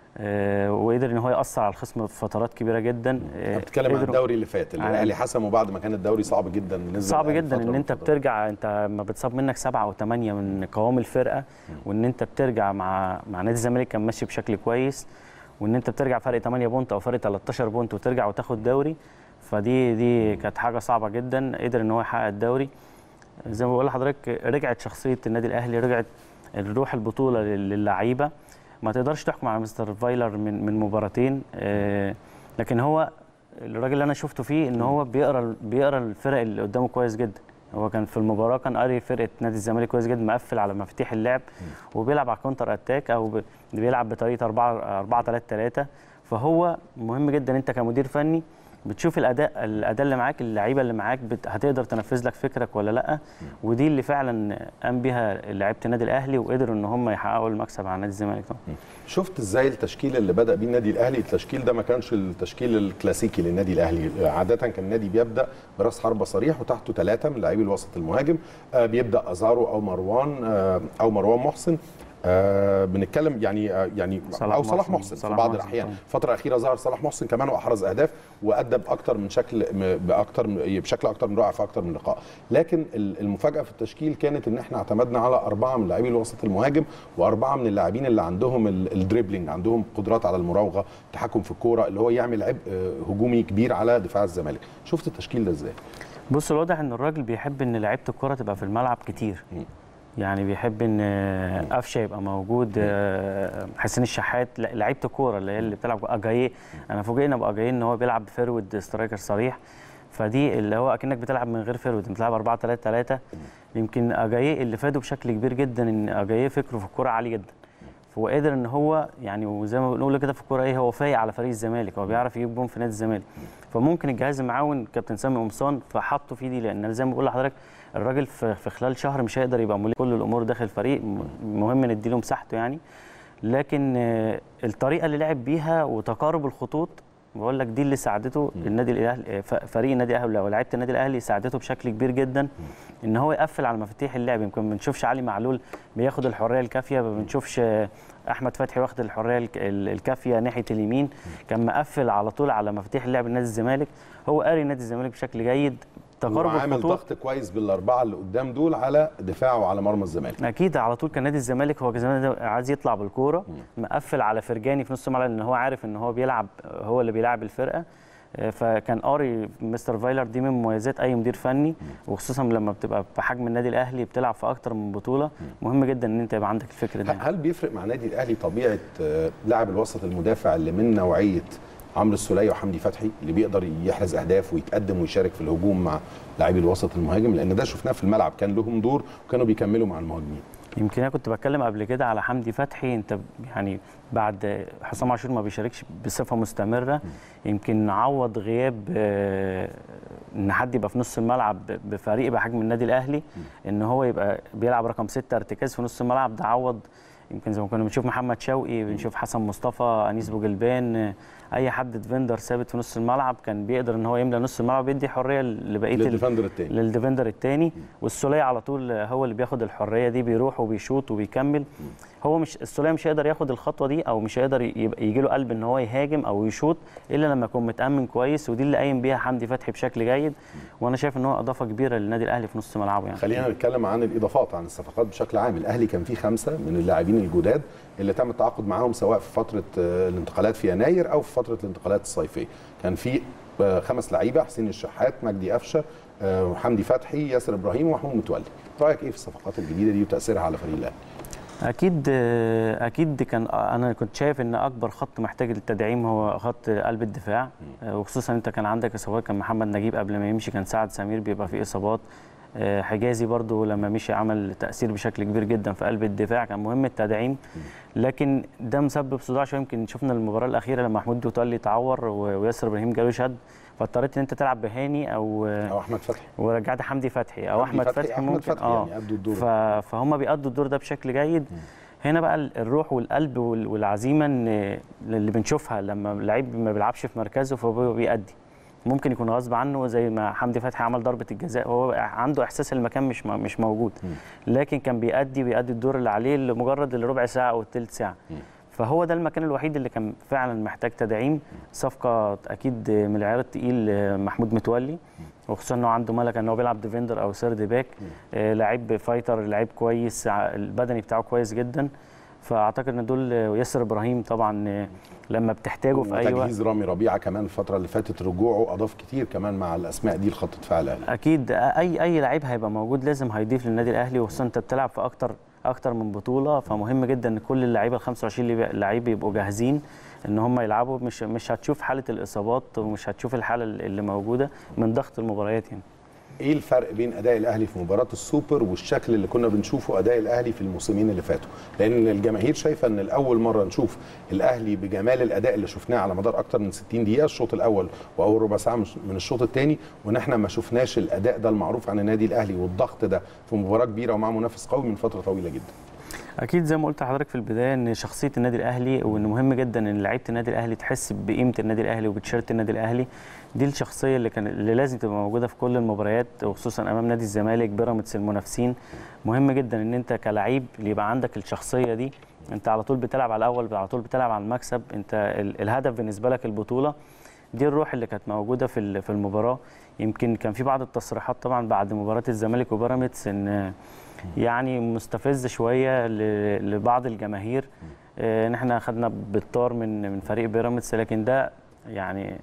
آه، وقدر ان هو ياثر على الخصم في فترات كبيره جدا آه، بتتكلم عن قدروا- الدوري اللي فات اللي عن- الاهلي حسمه بعد ما كان الدوري صعب جدا بالنسبه صعب للأهلي جدا فترة ان من انت الفترات. بترجع انت ما بتصاب منك سبعه او ثمانيه من قوام الفرقه وان انت بترجع مع مع نادي الزمالك كان ماشي بشكل كويس وان انت بترجع فرق 8 بونت او فرق 13 بونت وترجع وتاخد دوري فدي دي كانت حاجه صعبه جدا قدر ان هو يحقق الدوري زي ما بقول لحضرتك رجعت شخصيه النادي الاهلي رجعت الروح البطوله لل- للعيبه ما تقدرش تحكم على مستر فايلر من من مباراتين آه، لكن هو الراجل اللي انا شفته فيه ان هو بيقرا بيقرا الفرق اللي قدامه كويس جدا هو كان في المباراه كان قاري فرقه نادي الزمالك كويس جدا مقفل على مفاتيح اللعب وبيلعب على كونتر اتاك او ب- بيلعب بطريقه 4 4 3 3 فهو مهم جدا انت كمدير فني بتشوف الاداء الاداء اللي معاك اللعيبه اللي معاك بت... هتقدر تنفذ لك فكرك ولا لا ودي اللي فعلا قام بيها لعيبه النادي الاهلي وقدروا ان هم يحققوا المكسب على نادي الزمالك طبعا شفت ازاي التشكيل اللي بدا بيه النادي الاهلي التشكيل ده ما كانش التشكيل الكلاسيكي للنادي الاهلي عاده كان النادي بيبدا براس حربه صريح وتحته ثلاثه من لاعبي الوسط المهاجم آه بيبدا ازارو او مروان آه او مروان محسن آه بنتكلم يعني آه يعني صلاح او صلاح محسن. محسن في صلاح بعض محسن الاحيان طبعا. الفتره الاخيره ظهر صلاح محسن كمان واحرز اهداف وادى باكتر من شكل م- باكتر من- بشكل اكتر من رائع في اكتر من لقاء لكن ال- المفاجاه في التشكيل كانت ان احنا اعتمدنا على اربعه من لاعبي الوسط المهاجم واربعه من اللاعبين اللي عندهم ال- الدريبلينج عندهم قدرات على المراوغه تحكم في الكوره اللي هو يعمل عبء آه، هجومي كبير على دفاع الزمالك شفت التشكيل ده ازاي بص الواضح ان الراجل بيحب ان لعيبه الكره تبقى في الملعب كتير مم. يعني بيحب ان آه، قفشه يبقى موجود آه، حسين الشحات لا، لعيبه الكوره اللي هي اللي بتلعب اجاييه انا فوجئنا باجاييه ان هو بيلعب فيرود سترايكر صريح فدي اللي هو اكنك بتلعب من غير فيرود بتلعب 4 3 3 يمكن اجاييه اللي فاده بشكل كبير جدا ان اجاييه فكره في الكوره عالي جدا فهو قادر ان هو يعني وزي ما بنقول كده في الكوره ايه هو فايق على فريق الزمالك هو بيعرف يجيب جون في نادي الزمالك فممكن الجهاز المعاون كابتن سامي قمصان فحطه في دي لان زي ما بقول لحضرتك الراجل في في خلال شهر مش هيقدر يبقى ملك كل الامور داخل الفريق م- مهم نديله مساحته يعني لكن آه، الطريقه اللي لعب بيها وتقارب الخطوط بقول لك دي اللي ساعدته النادي الاهلي ف- فريق النادي الاهلي او لعيبه النادي الاهلي ساعدته بشكل كبير جدا ان هو يقفل على مفاتيح اللعب يمكن ما بنشوفش علي معلول بياخد الحريه الكافيه ما بنشوفش آه، احمد فتحي واخد الحريه الك- ال- الكافيه ناحيه اليمين كان مقفل على طول على مفاتيح اللعب نادي الزمالك هو قاري نادي الزمالك بشكل جيد تقارب وعامل الخطوط ضغط كويس بالاربعه اللي قدام دول على دفاعه على مرمى الزمالك اكيد على طول كان نادي الزمالك هو الزمالك ده عايز يطلع بالكوره مقفل على فرجاني في نص الملعب لان هو عارف ان هو بيلعب هو اللي بيلعب الفرقه آه، فكان قاري مستر فايلر دي من مميزات اي مدير فني وخصوصا لما بتبقى بحجم النادي الاهلي بتلعب في اكتر من بطوله مهم جدا ان انت يبقى عندك الفكر ده هل بيفرق مع نادي الاهلي طبيعه آه، لاعب الوسط المدافع اللي من نوعيه عمرو السوليه وحمدي فتحي اللي بيقدر يحرز اهداف ويتقدم ويشارك في الهجوم مع لاعبي الوسط المهاجم لان ده شفناه في الملعب كان لهم دور وكانوا بيكملوا مع المهاجمين يمكن انا كنت بتكلم قبل كده على حمدي فتحي انت يعني بعد حسام عاشور ما بيشاركش بصفه مستمره يمكن عوض غياب آه، ان حد يبقى في نص الملعب بفريق بحجم النادي الاهلي ان هو يبقى بيلعب رقم ستة ارتكاز في نص الملعب ده عوض يمكن زي ما كنا بنشوف محمد شوقي بنشوف حسن مصطفى انيس بوجلبان آه، اي حد ديفندر ثابت في نص الملعب كان بيقدر ان هو يملى نص الملعب ويدي حريه لبقيه ال- للديفندر الثاني للديفندر الثاني والسوليه على طول هو اللي بياخد الحريه دي بيروح وبيشوط وبيكمل هو مش السوليه مش هيقدر ياخد الخطوه دي او مش هيقدر يبقى يجي له قلب ان هو يهاجم او يشوط الا لما يكون متامن كويس ودي اللي قايم بيها حمدي فتحي بشكل جيد وانا شايف ان هو اضافه كبيره للنادي الاهلي في نص ملعبه يعني خلينا نتكلم عن الاضافات عن الصفقات بشكل عام الاهلي كان فيه خمسه من اللاعبين الجداد اللي تم التعاقد معاهم سواء في فتره آه، الانتقالات في يناير او في فتره الانتقالات الصيفيه كان في آه، خمس لعيبه حسين الشحات مجدي قفشه آه، حمدي فتحي ياسر ابراهيم ومحمود متولي رايك ايه في الصفقات الجديده دي وتاثيرها على فريق الاهلي اكيد اكيد كان انا كنت شايف ان اكبر خط محتاج للتدعيم هو خط قلب الدفاع وخصوصا انت كان عندك اصابات كان محمد نجيب قبل ما يمشي كان سعد سمير بيبقى فيه اصابات آه، حجازي برضو لما مشي عمل تاثير بشكل كبير جدا في قلب الدفاع كان مهم التدعيم لكن ده مسبب صداع شويه يمكن شفنا المباراه الاخيره لما محمود متولي تعور و- وياسر ابراهيم جاله شد فاضطريت ان انت تلعب بهاني او او احمد فتحي ورجعت حمدي فتحي او حمدي احمد فتحي- فتحي أحمد ممكن فتحي يعني أدوا الدور ف... فهم بيأدوا الدور ده بشكل جيد هنا بقى ال- الروح والقلب وال- والعزيمه ان اللي بنشوفها لما اللعيب ما بيلعبش في مركزه فهو بيأدي ممكن يكون غصب عنه زي ما حمدي فتحي عمل ضربه الجزاء هو عنده احساس المكان مش م- مش موجود لكن كان بيأدي بيأدي الدور اللي عليه لمجرد الربع ساعه او الثلث ساعه فهو ده المكان الوحيد اللي كان فعلا محتاج تدعيم صفقه اكيد من العيار التقيل محمود متولي وخصوصا انه عنده ملكه ان هو بيلعب ديفندر او سيرد باك آه، لعيب فايتر لعيب كويس ع- البدني بتاعه كويس جدا فاعتقد ان دول وياسر ابراهيم طبعا آه، لما بتحتاجه في اي وقت وتجهيز رامي ربيعه كمان الفتره اللي فاتت رجوعه اضاف كتير كمان مع الاسماء دي لخط دفاع الاهلي اكيد اي اي لعيب هيبقى موجود لازم هيضيف للنادي الاهلي وخصوصا انت بتلعب في اكتر اكتر من بطوله فمهم جدا ان كل اللعيبه ال 25 اللي بي- لعيب يبقوا جاهزين ان هم يلعبوا مش مش هتشوف حاله الاصابات ومش هتشوف الحاله اللي موجوده من ضغط المباريات يعني ايه الفرق بين اداء الاهلي في مباراه السوبر والشكل اللي كنا بنشوفه اداء الاهلي في الموسمين اللي فاتوا لان الجماهير شايفه ان الاول مره نشوف الاهلي بجمال الاداء اللي شفناه على مدار اكتر من 60 دقيقه الشوط الاول واول ربع ساعه مش- من الشوط الثاني وان احنا ما شفناش الاداء ده المعروف عن النادي الاهلي والضغط ده في مباراه كبيره ومع منافس قوي من فتره طويله جدا اكيد زي ما قلت لحضرتك في البدايه ان شخصيه النادي الاهلي وان مهم جدا ان لعيبه النادي الاهلي تحس بقيمه النادي الاهلي وبتشيرت النادي الاهلي دي الشخصيه اللي كان اللي لازم تبقى موجوده في كل المباريات وخصوصا امام نادي الزمالك بيراميدز المنافسين مهم جدا ان انت كلعيب اللي يبقى عندك الشخصيه دي انت على طول بتلعب على الاول على طول بتلعب على المكسب انت ال- الهدف بالنسبه لك البطوله دي الروح اللي كانت موجوده في ال- في المباراه يمكن كان في بعض التصريحات طبعا بعد مباراه الزمالك وبيراميدز ان يعني مستفز شويه ل- لبعض الجماهير آه، ان احنا خدنا بالطار من من فريق بيراميدز لكن ده يعني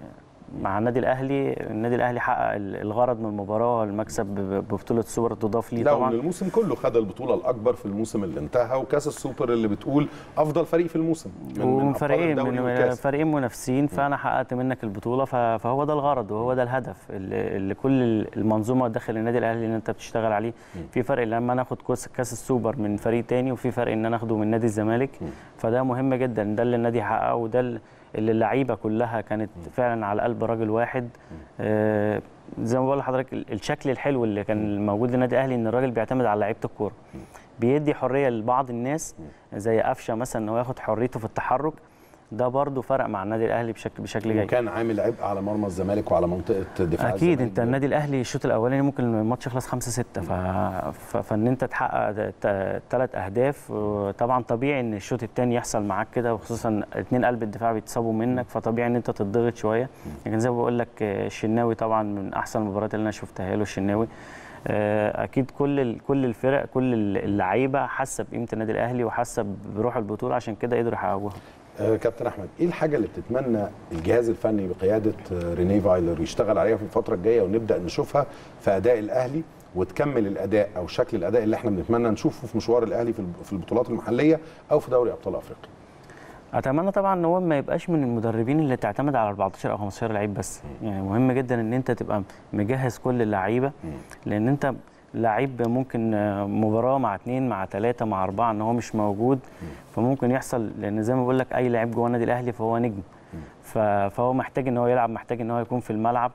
مع النادي الاهلي النادي الاهلي حقق ال- الغرض من المباراه المكسب ب- ببطوله السوبر تضاف ليه لا طبعا وإن الموسم كله خد البطوله الاكبر في الموسم اللي انتهى وكاس السوبر اللي بتقول افضل فريق في الموسم من- من ومن أبطال فريقين الدوري من والكاس. فريقين منافسين فانا حققت منك البطوله ف- فهو ده الغرض وهو ده الهدف اللي اللي كل المنظومه داخل النادي الاهلي اللي انت بتشتغل عليه في فرق لما ناخد كاس كاس السوبر من فريق تاني وفي فرق ان انا اخده من نادي الزمالك فده مهم جدا ده اللي النادي حققه وده اللي اللي اللعيبه كلها كانت فعلا على قلب راجل واحد آه، زي ما بقول لحضرتك ال- الشكل الحلو اللي كان موجود للنادي الاهلي ان الراجل بيعتمد على لعيبه الكوره بيدي حريه لبعض الناس زي قفشه مثلا ان هو ياخد حريته في التحرك ده برضه فرق مع النادي الاهلي بشكل بشكل جيد وكان عامل عبء على مرمى الزمالك وعلى منطقه دفاع اكيد الزمالك انت النادي الاهلي الشوط الاولاني ممكن الماتش يخلص 5 6 ف... ف... فان انت تحقق ثلاث اهداف طبعا طبيعي ان الشوط الثاني يحصل معاك كده وخصوصا اثنين قلب الدفاع بيتصابوا منك فطبيعي ان انت تتضغط شويه لكن زي ما بقول لك آه، الشناوي طبعا من احسن المباريات اللي انا شفتها له الشناوي آه، اكيد كل ال- كل الفرق كل اللعيبه حاسه بقيمه النادي الاهلي وحاسه بروح البطوله عشان كده قدروا يحققوها آه، كابتن احمد ايه الحاجه اللي بتتمنى الجهاز الفني بقياده آه، ريني فايلر يشتغل عليها في الفتره الجايه ونبدا نشوفها في اداء الاهلي وتكمل الاداء او شكل الاداء اللي احنا بنتمنى نشوفه في مشوار الاهلي في الب- في البطولات المحليه او في دوري ابطال افريقيا اتمنى طبعا ان هو ما يبقاش من المدربين اللي تعتمد على 14 او 15 لعيب بس يعني مهم جدا ان انت تبقى مجهز كل اللعيبه لان انت لعيب ممكن آه، مباراه مع اثنين مع ثلاثه مع اربعه ان هو مش موجود فممكن يحصل لان زي ما بقول لك اي لعيب جوه النادي الاهلي فهو نجم ف- فهو محتاج ان هو يلعب محتاج ان هو يكون في الملعب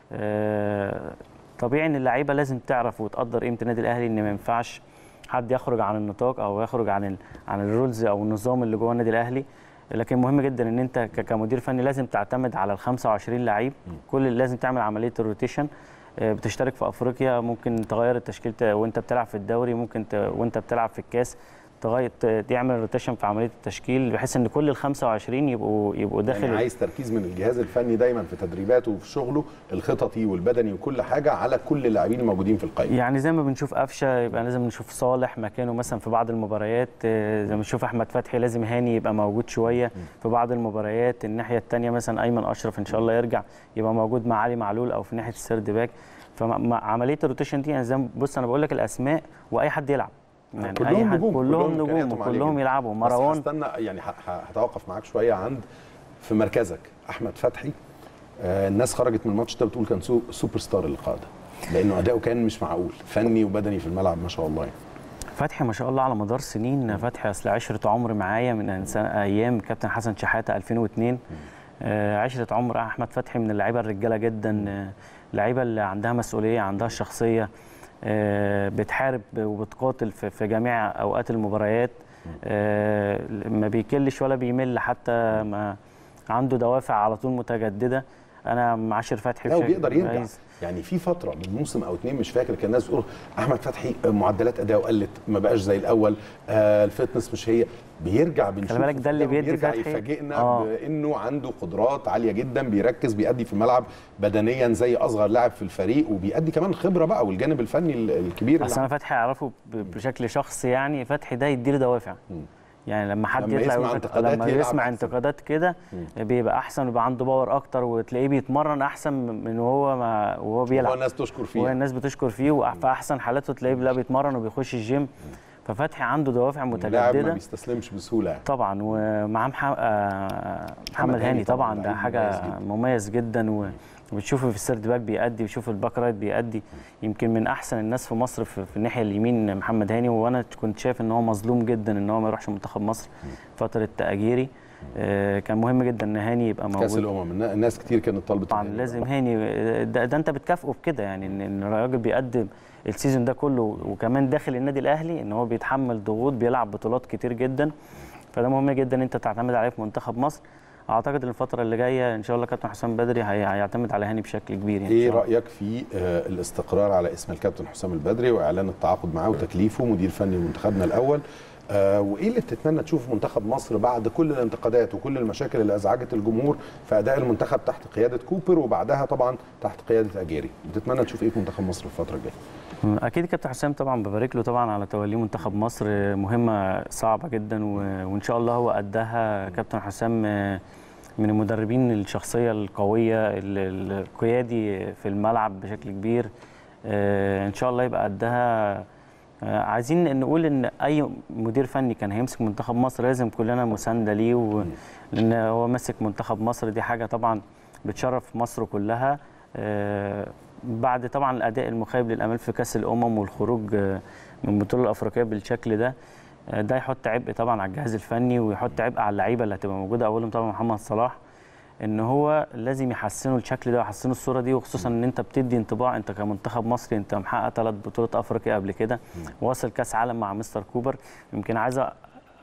آه، طبيعي ان اللعيبه لازم تعرف وتقدر قيمه النادي الاهلي ان ما ينفعش حد يخرج عن النطاق او يخرج عن ال عن الرولز او النظام اللي جوه النادي الاهلي لكن مهم جدا ان انت ك- كمدير فني لازم تعتمد على ال 25 لعيب كل لازم تعمل عمليه الروتيشن آه، بتشترك في افريقيا ممكن تغير التشكيل ت- وانت بتلعب في الدوري ممكن ت... وانت بتلعب في الكاس تغير ت- تعمل روتيشن في عمليه التشكيل بحيث ان كل ال 25 يبقوا يبقوا داخل يعني عايز تركيز من الجهاز الفني دايما في تدريباته وفي شغله الخططي والبدني وكل حاجه على كل اللاعبين الموجودين في القائمه يعني زي ما بنشوف قفشه يبقى لازم نشوف صالح مكانه مثلا في بعض المباريات آه، زي ما بنشوف احمد فتحي لازم هاني يبقى موجود شويه في بعض المباريات الناحيه الثانيه مثلا ايمن اشرف ان شاء الله يرجع يبقى موجود مع علي معلول او في ناحيه السيرد باك فعمليه الروتيشن دي يعني زي ما- بص انا بقول لك الاسماء واي حد يلعب يعني كلهم اي حد نجوم، كلهم كلهم نجوم إمكانياتهم عالية وكلهم جدا. يلعبوا بس مروان هستنى يعني ه- ه- هتوقف معاك شويه عند في مركزك احمد فتحي آه الناس خرجت من الماتش ده بتقول كان سو سوبر ستار اللقاء ده لانه اداؤه كان مش معقول فني وبدني في الملعب ما شاء الله يعني. فتحي ما شاء الله على مدار سنين فتحي اصل عشره عمر معايا من إنسان- ايام كابتن حسن شحاته 2002 آه، عشره عمر احمد فتحي من اللعيبه الرجاله جدا آه، لعيبه اللي عندها مسؤوليه عندها شخصيه آه، بتحارب وبتقاتل في في جميع اوقات المباريات آه، ما بيكلش ولا بيمل حتى ما عنده دوافع على طول متجدده انا معاشر فتحي لا بشكل وبيقدر يرجع كويس. يعني في فتره من موسم او اتنين مش فاكر كان الناس بتقول احمد فتحي معدلات اداؤه قلت ما بقاش زي الاول آه الفتنس مش هي بيرجع بنشوف بالك ده اللي بيدي بيرجع فتحي. يفاجئنا آه. بانه عنده قدرات عاليه جدا بيركز بيأدي في الملعب بدنيا زي اصغر لاعب في الفريق وبيأدي كمان خبره بقى والجانب الفني ال- الكبير اصل اللي انا فتحي اعرفه ب- بشكل شخصي يعني فتحي ده يديله دوافع يعني لما حد لما يطلع يسمع يقول لك- انتقادات لما يلعب يسمع أحسن. انتقادات كده بيبقى احسن ويبقى عنده باور اكتر وتلاقيه بيتمرن احسن من وهو ما وهو هو بيلعب الناس تشكر فيه وهي الناس بتشكر فيه وفي احسن حالاته تلاقيه لا بيتمرن وبيخش الجيم ففتحي عنده دوافع لاعب ما متجدده بيستسلمش بسهوله يعني. طبعا ومعاه مح- آه، محمد هاني هاني طبعاً طبعا ده لعيب حاجه مميز جداً. مميز جدا و- وبتشوفه في السيرد باك بيأدي بتشوف الباك رايت بيأدي يمكن من احسن الناس في مصر في, في الناحيه اليمين محمد هاني وانا كنت شايف ان هو مظلوم جدا ان هو ما يروحش منتخب مصر فتره تأجيري آه، كان مهم جدا ان هاني يبقى كاس موجود الامم النا- الناس كتير كانت طالبه طبعا الهاني. لازم هاني ده, ده انت بتكافئه بكده يعني ان إن الراجل بيقدم السيزون ده كله وكمان داخل النادي الاهلي ان هو بيتحمل ضغوط بيلعب بطولات كتير جدا فده مهم جدا ان انت تعتمد عليه في منتخب مصر اعتقد ان الفتره اللي جايه ان شاء الله كابتن حسام بدري هي- هيعتمد على هاني بشكل كبير يعني إن ايه شاء الله. رايك في آه، الاستقرار على اسم الكابتن حسام البدري واعلان التعاقد معاه وتكليفه مدير فني لمنتخبنا الاول آه وايه اللي بتتمنى تشوف في منتخب مصر بعد كل الانتقادات وكل المشاكل اللي ازعجت الجمهور في اداء المنتخب تحت قياده كوبر وبعدها طبعا تحت قياده اجيري بتتمنى تشوف ايه في منتخب مصر في الفتره الجايه اكيد كابتن حسام طبعا ببارك له طبعا على توليه منتخب مصر مهمه صعبه جدا و- وان شاء الله هو قدها كابتن حسام آه، من المدربين الشخصيه القويه ال- القيادي في الملعب بشكل كبير آه، ان شاء الله يبقى قدها آه، عايزين نقول ان اي مدير فني كان هيمسك منتخب مصر لازم كلنا مسانده ليه و... لان هو ماسك منتخب مصر دي حاجه طبعا بتشرف مصر كلها آه، بعد طبعا الاداء المخيب للامال في كاس الامم والخروج آه، من البطوله الافريقيه بالشكل ده آه، ده يحط عبء طبعا على الجهاز الفني ويحط عبء على اللعيبه اللي هتبقى موجوده اولهم طبعا محمد صلاح ان هو لازم يحسنوا الشكل ده ويحسنوا الصوره دي وخصوصا ان انت بتدي انطباع انت كمنتخب مصري انت محقق ثلاث بطولات افريقيا قبل كده واصل كاس عالم مع مستر كوبر يمكن عايز أ-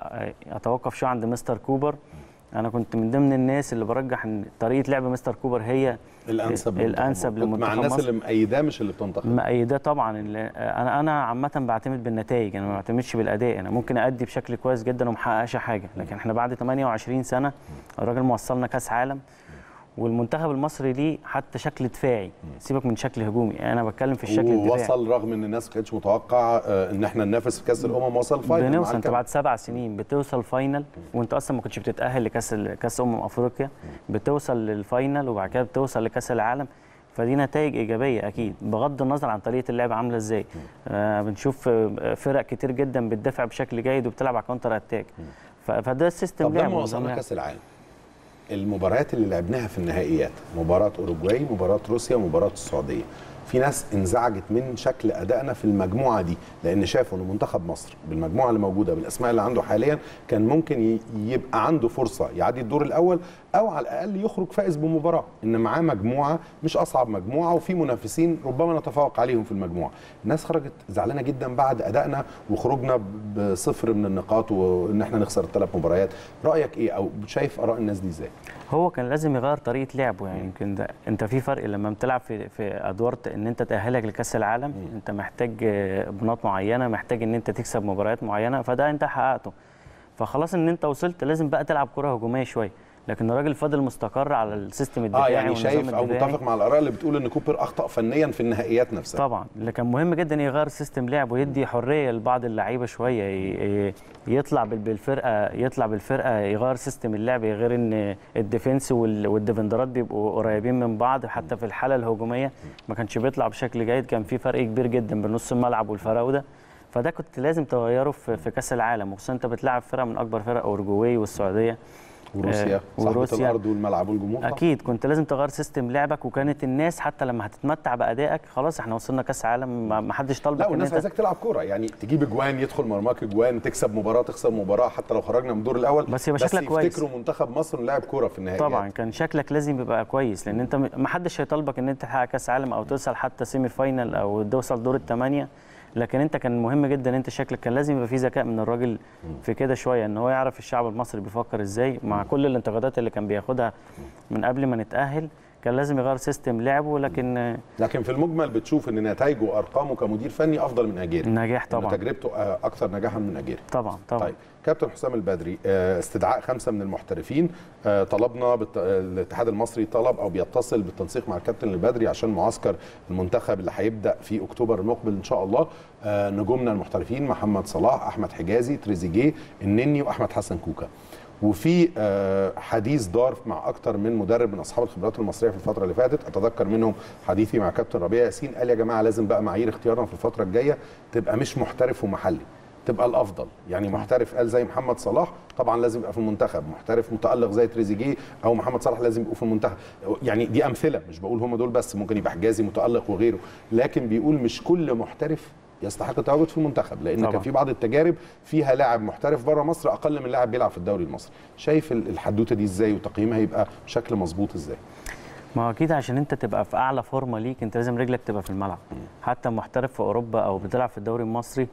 اتوقف شويه عند مستر كوبر انا كنت من ضمن الناس اللي برجح ان طريقه لعب مستر كوبر هي الانسب الانسب للمنتخب. كنت مع لمنتخب الناس مصر اللي مأيداه مش اللي بتنتقد مأيداه طبعا اللي انا انا عامه بعتمد بالنتائج انا ما بعتمدش بالاداء انا ممكن ادي بشكل كويس جدا وما احققش حاجه لكن احنا بعد 28 سنه الراجل موصلنا كاس عالم والمنتخب المصري ليه حتى شكل دفاعي سيبك من شكل هجومي انا بتكلم في الشكل الدفاعي ووصل رغم ان الناس ما كانتش متوقعه آه، ان احنا ننافس في كاس الامم وصل فاينل مع بنوصل انت الكاميرون. بعد سبع سنين بتوصل فاينل وانت اصلا ما كنتش بتتاهل لكاس ال- كاس امم افريقيا بتوصل للفاينل وبعد كده بتوصل لكاس العالم فدي نتائج ايجابيه اكيد بغض النظر عن طريقه اللعب عامله ازاي آه بنشوف آه، فرق كتير جدا بتدافع بشكل جيد وبتلعب على كونتر اتاك ف- فده السيستم طب لعب لما ونظام وصلنا لعب. كاس العالم المباريات اللي لعبناها في النهائيات مباراه اوروجواي مباراه روسيا مباراه السعوديه في ناس انزعجت من شكل ادائنا في المجموعه دي لان شافوا ان منتخب مصر بالمجموعه اللي موجوده بالاسماء اللي عنده حاليا كان ممكن ي- يبقى عنده فرصه يعدي الدور الاول او على الاقل يخرج فائز بمباراه ان معاه مجموعه مش اصعب مجموعه وفي منافسين ربما نتفوق عليهم في المجموعه الناس خرجت زعلانه جدا بعد ادائنا وخروجنا بصفر من النقاط وان احنا نخسر الثلاث مباريات رايك ايه او شايف اراء الناس دي ازاي هو كان لازم يغير طريقه لعبه يعني يمكن ده انت في فرق لما بتلعب في في ادوار ت- ان انت تاهلك لكاس العالم انت محتاج آه، بنات معينه محتاج ان انت تكسب مباريات معينه فده انت حققته فخلاص ان انت وصلت لازم بقى تلعب كره هجوميه شويه لكن الراجل فضل مستقر على السيستم اه الدفاعي يعني والنظام شايف او الدفاعي. متفق مع الاراء اللي بتقول ان كوبر اخطا فنيا في النهائيات نفسها طبعا اللي كان مهم جدا يغير سيستم لعب ويدي حريه لبعض اللعيبه شويه ي- ي- يطلع بال- بالفرقه يطلع بالفرقه يغير سيستم اللعب غير ان الديفنس وال- والديفندرات بيبقوا قريبين من بعض حتى في الحاله الهجوميه ما كانش بيطلع بشكل جيد كان في فرق كبير جدا بين نص الملعب والفراوده فده كنت لازم تغيره في في كاس العالم وخصوصا انت بتلعب فرقه من اكبر فرق اورجواي والسعوديه وروسيا آه، صاحبه وروسيا. الارض والملعب والجمهور طبعاً. اكيد كنت لازم تغير سيستم لعبك وكانت الناس حتى لما هتتمتع بادائك خلاص احنا وصلنا كاس عالم ما ما حدش طالبك لا ان والناس انت عايزاك تلعب كوره يعني تجيب اجوان يدخل مرماك اجوان تكسب مباراه تخسر مباراه حتى لو خرجنا من الدور الاول بس يبقى شكلك كويس. يفتكروا منتخب مصر لاعب كوره في النهائيات طبعا كان شكلك لازم يبقى كويس لان انت م- ما حدش هيطالبك ان انت تحقق كاس عالم او توصل حتى سيمي فاينل او توصل دور الثمانيه لكن انت كان مهم جدا ان انت شكلك كان لازم يبقى في ذكاء من الراجل في كده شويه ان هو يعرف الشعب المصري بيفكر ازاي مع كل الانتقادات اللي كان بياخدها من قبل ما نتاهل كان لازم يغير سيستم لعبه لكن لكن في المجمل بتشوف ان نتائجه وارقامه كمدير فني افضل من اجيري النجاح إن طبعا تجربته آه، اكثر نجاحا من اجيري طبعا طبعا طيب كابتن حسام البدري آه، استدعاء خمسه من المحترفين آه، طلبنا بالت... آه، الاتحاد المصري طلب او بيتصل بالتنسيق مع الكابتن البدري عشان معسكر المنتخب اللي هيبدا في اكتوبر المقبل ان شاء الله آه، نجومنا المحترفين محمد صلاح احمد حجازي تريزيجيه النني واحمد حسن كوكا وفي آه، حديث دار مع اكتر من مدرب من اصحاب الخبرات المصريه في الفتره اللي فاتت اتذكر منهم حديثي مع كابتن ربيع ياسين قال يا جماعه لازم بقى معايير اختيارنا في الفتره الجايه تبقى مش محترف ومحلي تبقى الافضل يعني محترف قال زي محمد صلاح طبعا لازم يبقى في المنتخب محترف متالق زي تريزيجيه او محمد صلاح لازم يبقوا في المنتخب يعني دي امثله مش بقول هم دول بس ممكن يبقى حجازي متالق وغيره لكن بيقول مش كل محترف يستحق التواجد في المنتخب لان طبعاً. كان في بعض التجارب فيها لاعب محترف بره مصر اقل من لاعب بيلعب في الدوري المصري شايف ال- الحدوته دي ازاي وتقييمها يبقى بشكل مظبوط ازاي ما هو اكيد عشان انت تبقى في اعلى فورمه ليك انت لازم رجلك تبقى في الملعب حتى محترف في اوروبا او بتلعب في الدوري المصري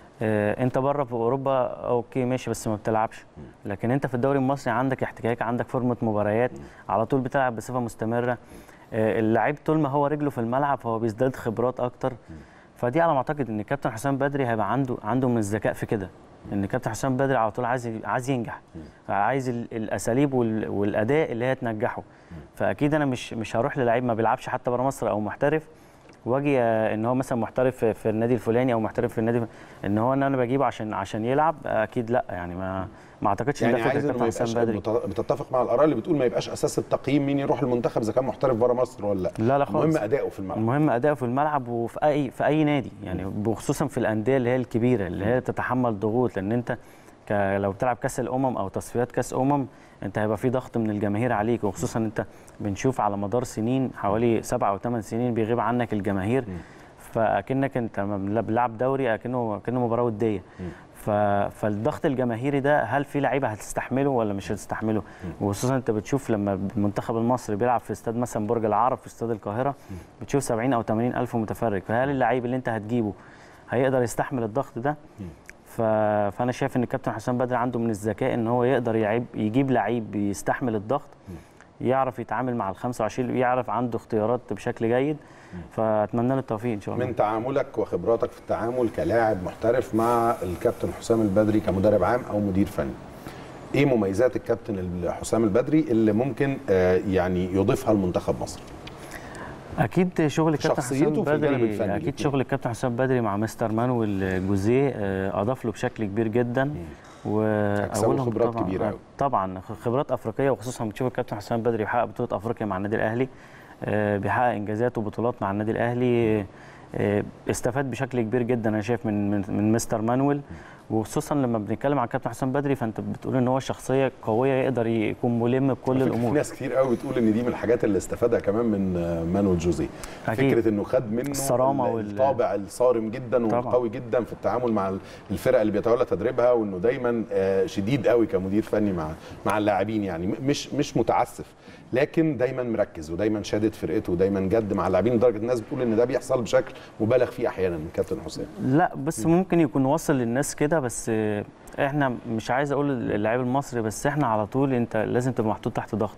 آه، انت بره في اوروبا اوكي ماشي بس ما بتلعبش لكن انت في الدوري المصري عندك احتكاك عندك فورمه مباريات على طول بتلعب بصفه مستمره آه، اللعيب طول ما هو رجله في الملعب فهو بيزداد خبرات اكتر فدي على ما اعتقد ان كابتن حسام بدري هيبقى عنده عنده من الذكاء في كده ان كابتن حسام بدري على طول عايز عايز ينجح عايز ال- الاساليب وال- والاداء اللي هي تنجحه فاكيد انا مش مش هروح للعيب ما بيلعبش حتى بره مصر او محترف واجي آه، ان هو مثلا محترف في- في النادي الفلاني او محترف في النادي ان هو ان انا بجيبه عشان عشان يلعب آه، اكيد لا يعني ما ما اعتقدش ان يعني ده فكره عايز انه كابتن ما حسام يبقاش بدري مت- بتتفق مع الاراء اللي بتقول ما يبقاش اساس التقييم مين يروح المنتخب اذا كان محترف بره مصر ولا لا لا لا خالص المهم اداؤه في الملعب المهم اداؤه في الملعب وفي اي في اي نادي يعني وخصوصا في الانديه اللي هي الكبيره اللي هي تتحمل ضغوط لان انت ك... لو بتلعب كاس الامم او تصفيات كاس امم انت هيبقى في ضغط من الجماهير عليك وخصوصا انت بنشوف على مدار سنين حوالي سبع او ثمان سنين بيغيب عنك الجماهير فاكنك انت لما بتلعب دوري اكنه اكنه مباراه وديه ف... فالضغط الجماهيري ده هل في لعيبه هتستحمله ولا مش هتستحمله وخصوصا انت بتشوف لما المنتخب المصري بيلعب في استاد مثلا برج العرب في استاد القاهره بتشوف 70 او 80 الف متفرج فهل اللعيب اللي انت هتجيبه هيقدر يستحمل الضغط ده ف... فانا شايف ان الكابتن حسام بدري عنده من الذكاء ان هو يقدر يعيب يجيب لعيب يستحمل الضغط يعرف يتعامل مع ال 25 يعرف عنده اختيارات بشكل جيد فاتمنى له التوفيق ان شاء الله من تعاملك وخبراتك في التعامل كلاعب محترف مع الكابتن حسام البدري كمدرب عام او مدير فني ايه مميزات الكابتن حسام البدري اللي ممكن آه، يعني يضيفها لمنتخب مصر اكيد شغل الكابتن شخصيته حسام في الجانب بدري الفني اكيد الاتنين. شغل الكابتن حسام بدري مع مستر مانويل جوزيه آه، اضاف له بشكل كبير جدا واولهم خبرات طبعا كبيرة أوي. طبعا خبرات افريقيه وخصوصا بتشوف الكابتن حسام بدري بيحقق بطوله افريقيا مع النادي الاهلي آه، بيحقق انجازات وبطولات مع النادي الاهلي آه، استفاد بشكل كبير جدا انا شايف من من, من مستر مانويل وخصوصا لما بنتكلم عن الكابتن حسام بدري فانت بتقول ان هو شخصيه قويه يقدر يكون ملم بكل على فكرة في الامور ناس كتير قوي بتقول ان دي من الحاجات اللي استفادها كمان من آه، مانويل جوزيه أكيد. فكره انه خد منه الصرامة ال- وال- الطابع الصارم جدا طبعاً. والقوي جدا في التعامل مع الفرق اللي بيتولى تدريبها وانه دايما آه، شديد قوي كمدير فني مع مع اللاعبين يعني م- مش مش متعسف لكن دايما مركز ودايما شادد فرقته ودايما جد مع اللاعبين لدرجه الناس بتقول ان ده بيحصل بشكل مبالغ فيه احيانا من كابتن حسام لا بس ممكن يكون واصل للناس كده بس آه، احنا مش عايز اقول اللاعب المصري بس احنا على طول انت لازم تبقى محطوط تحت ضغط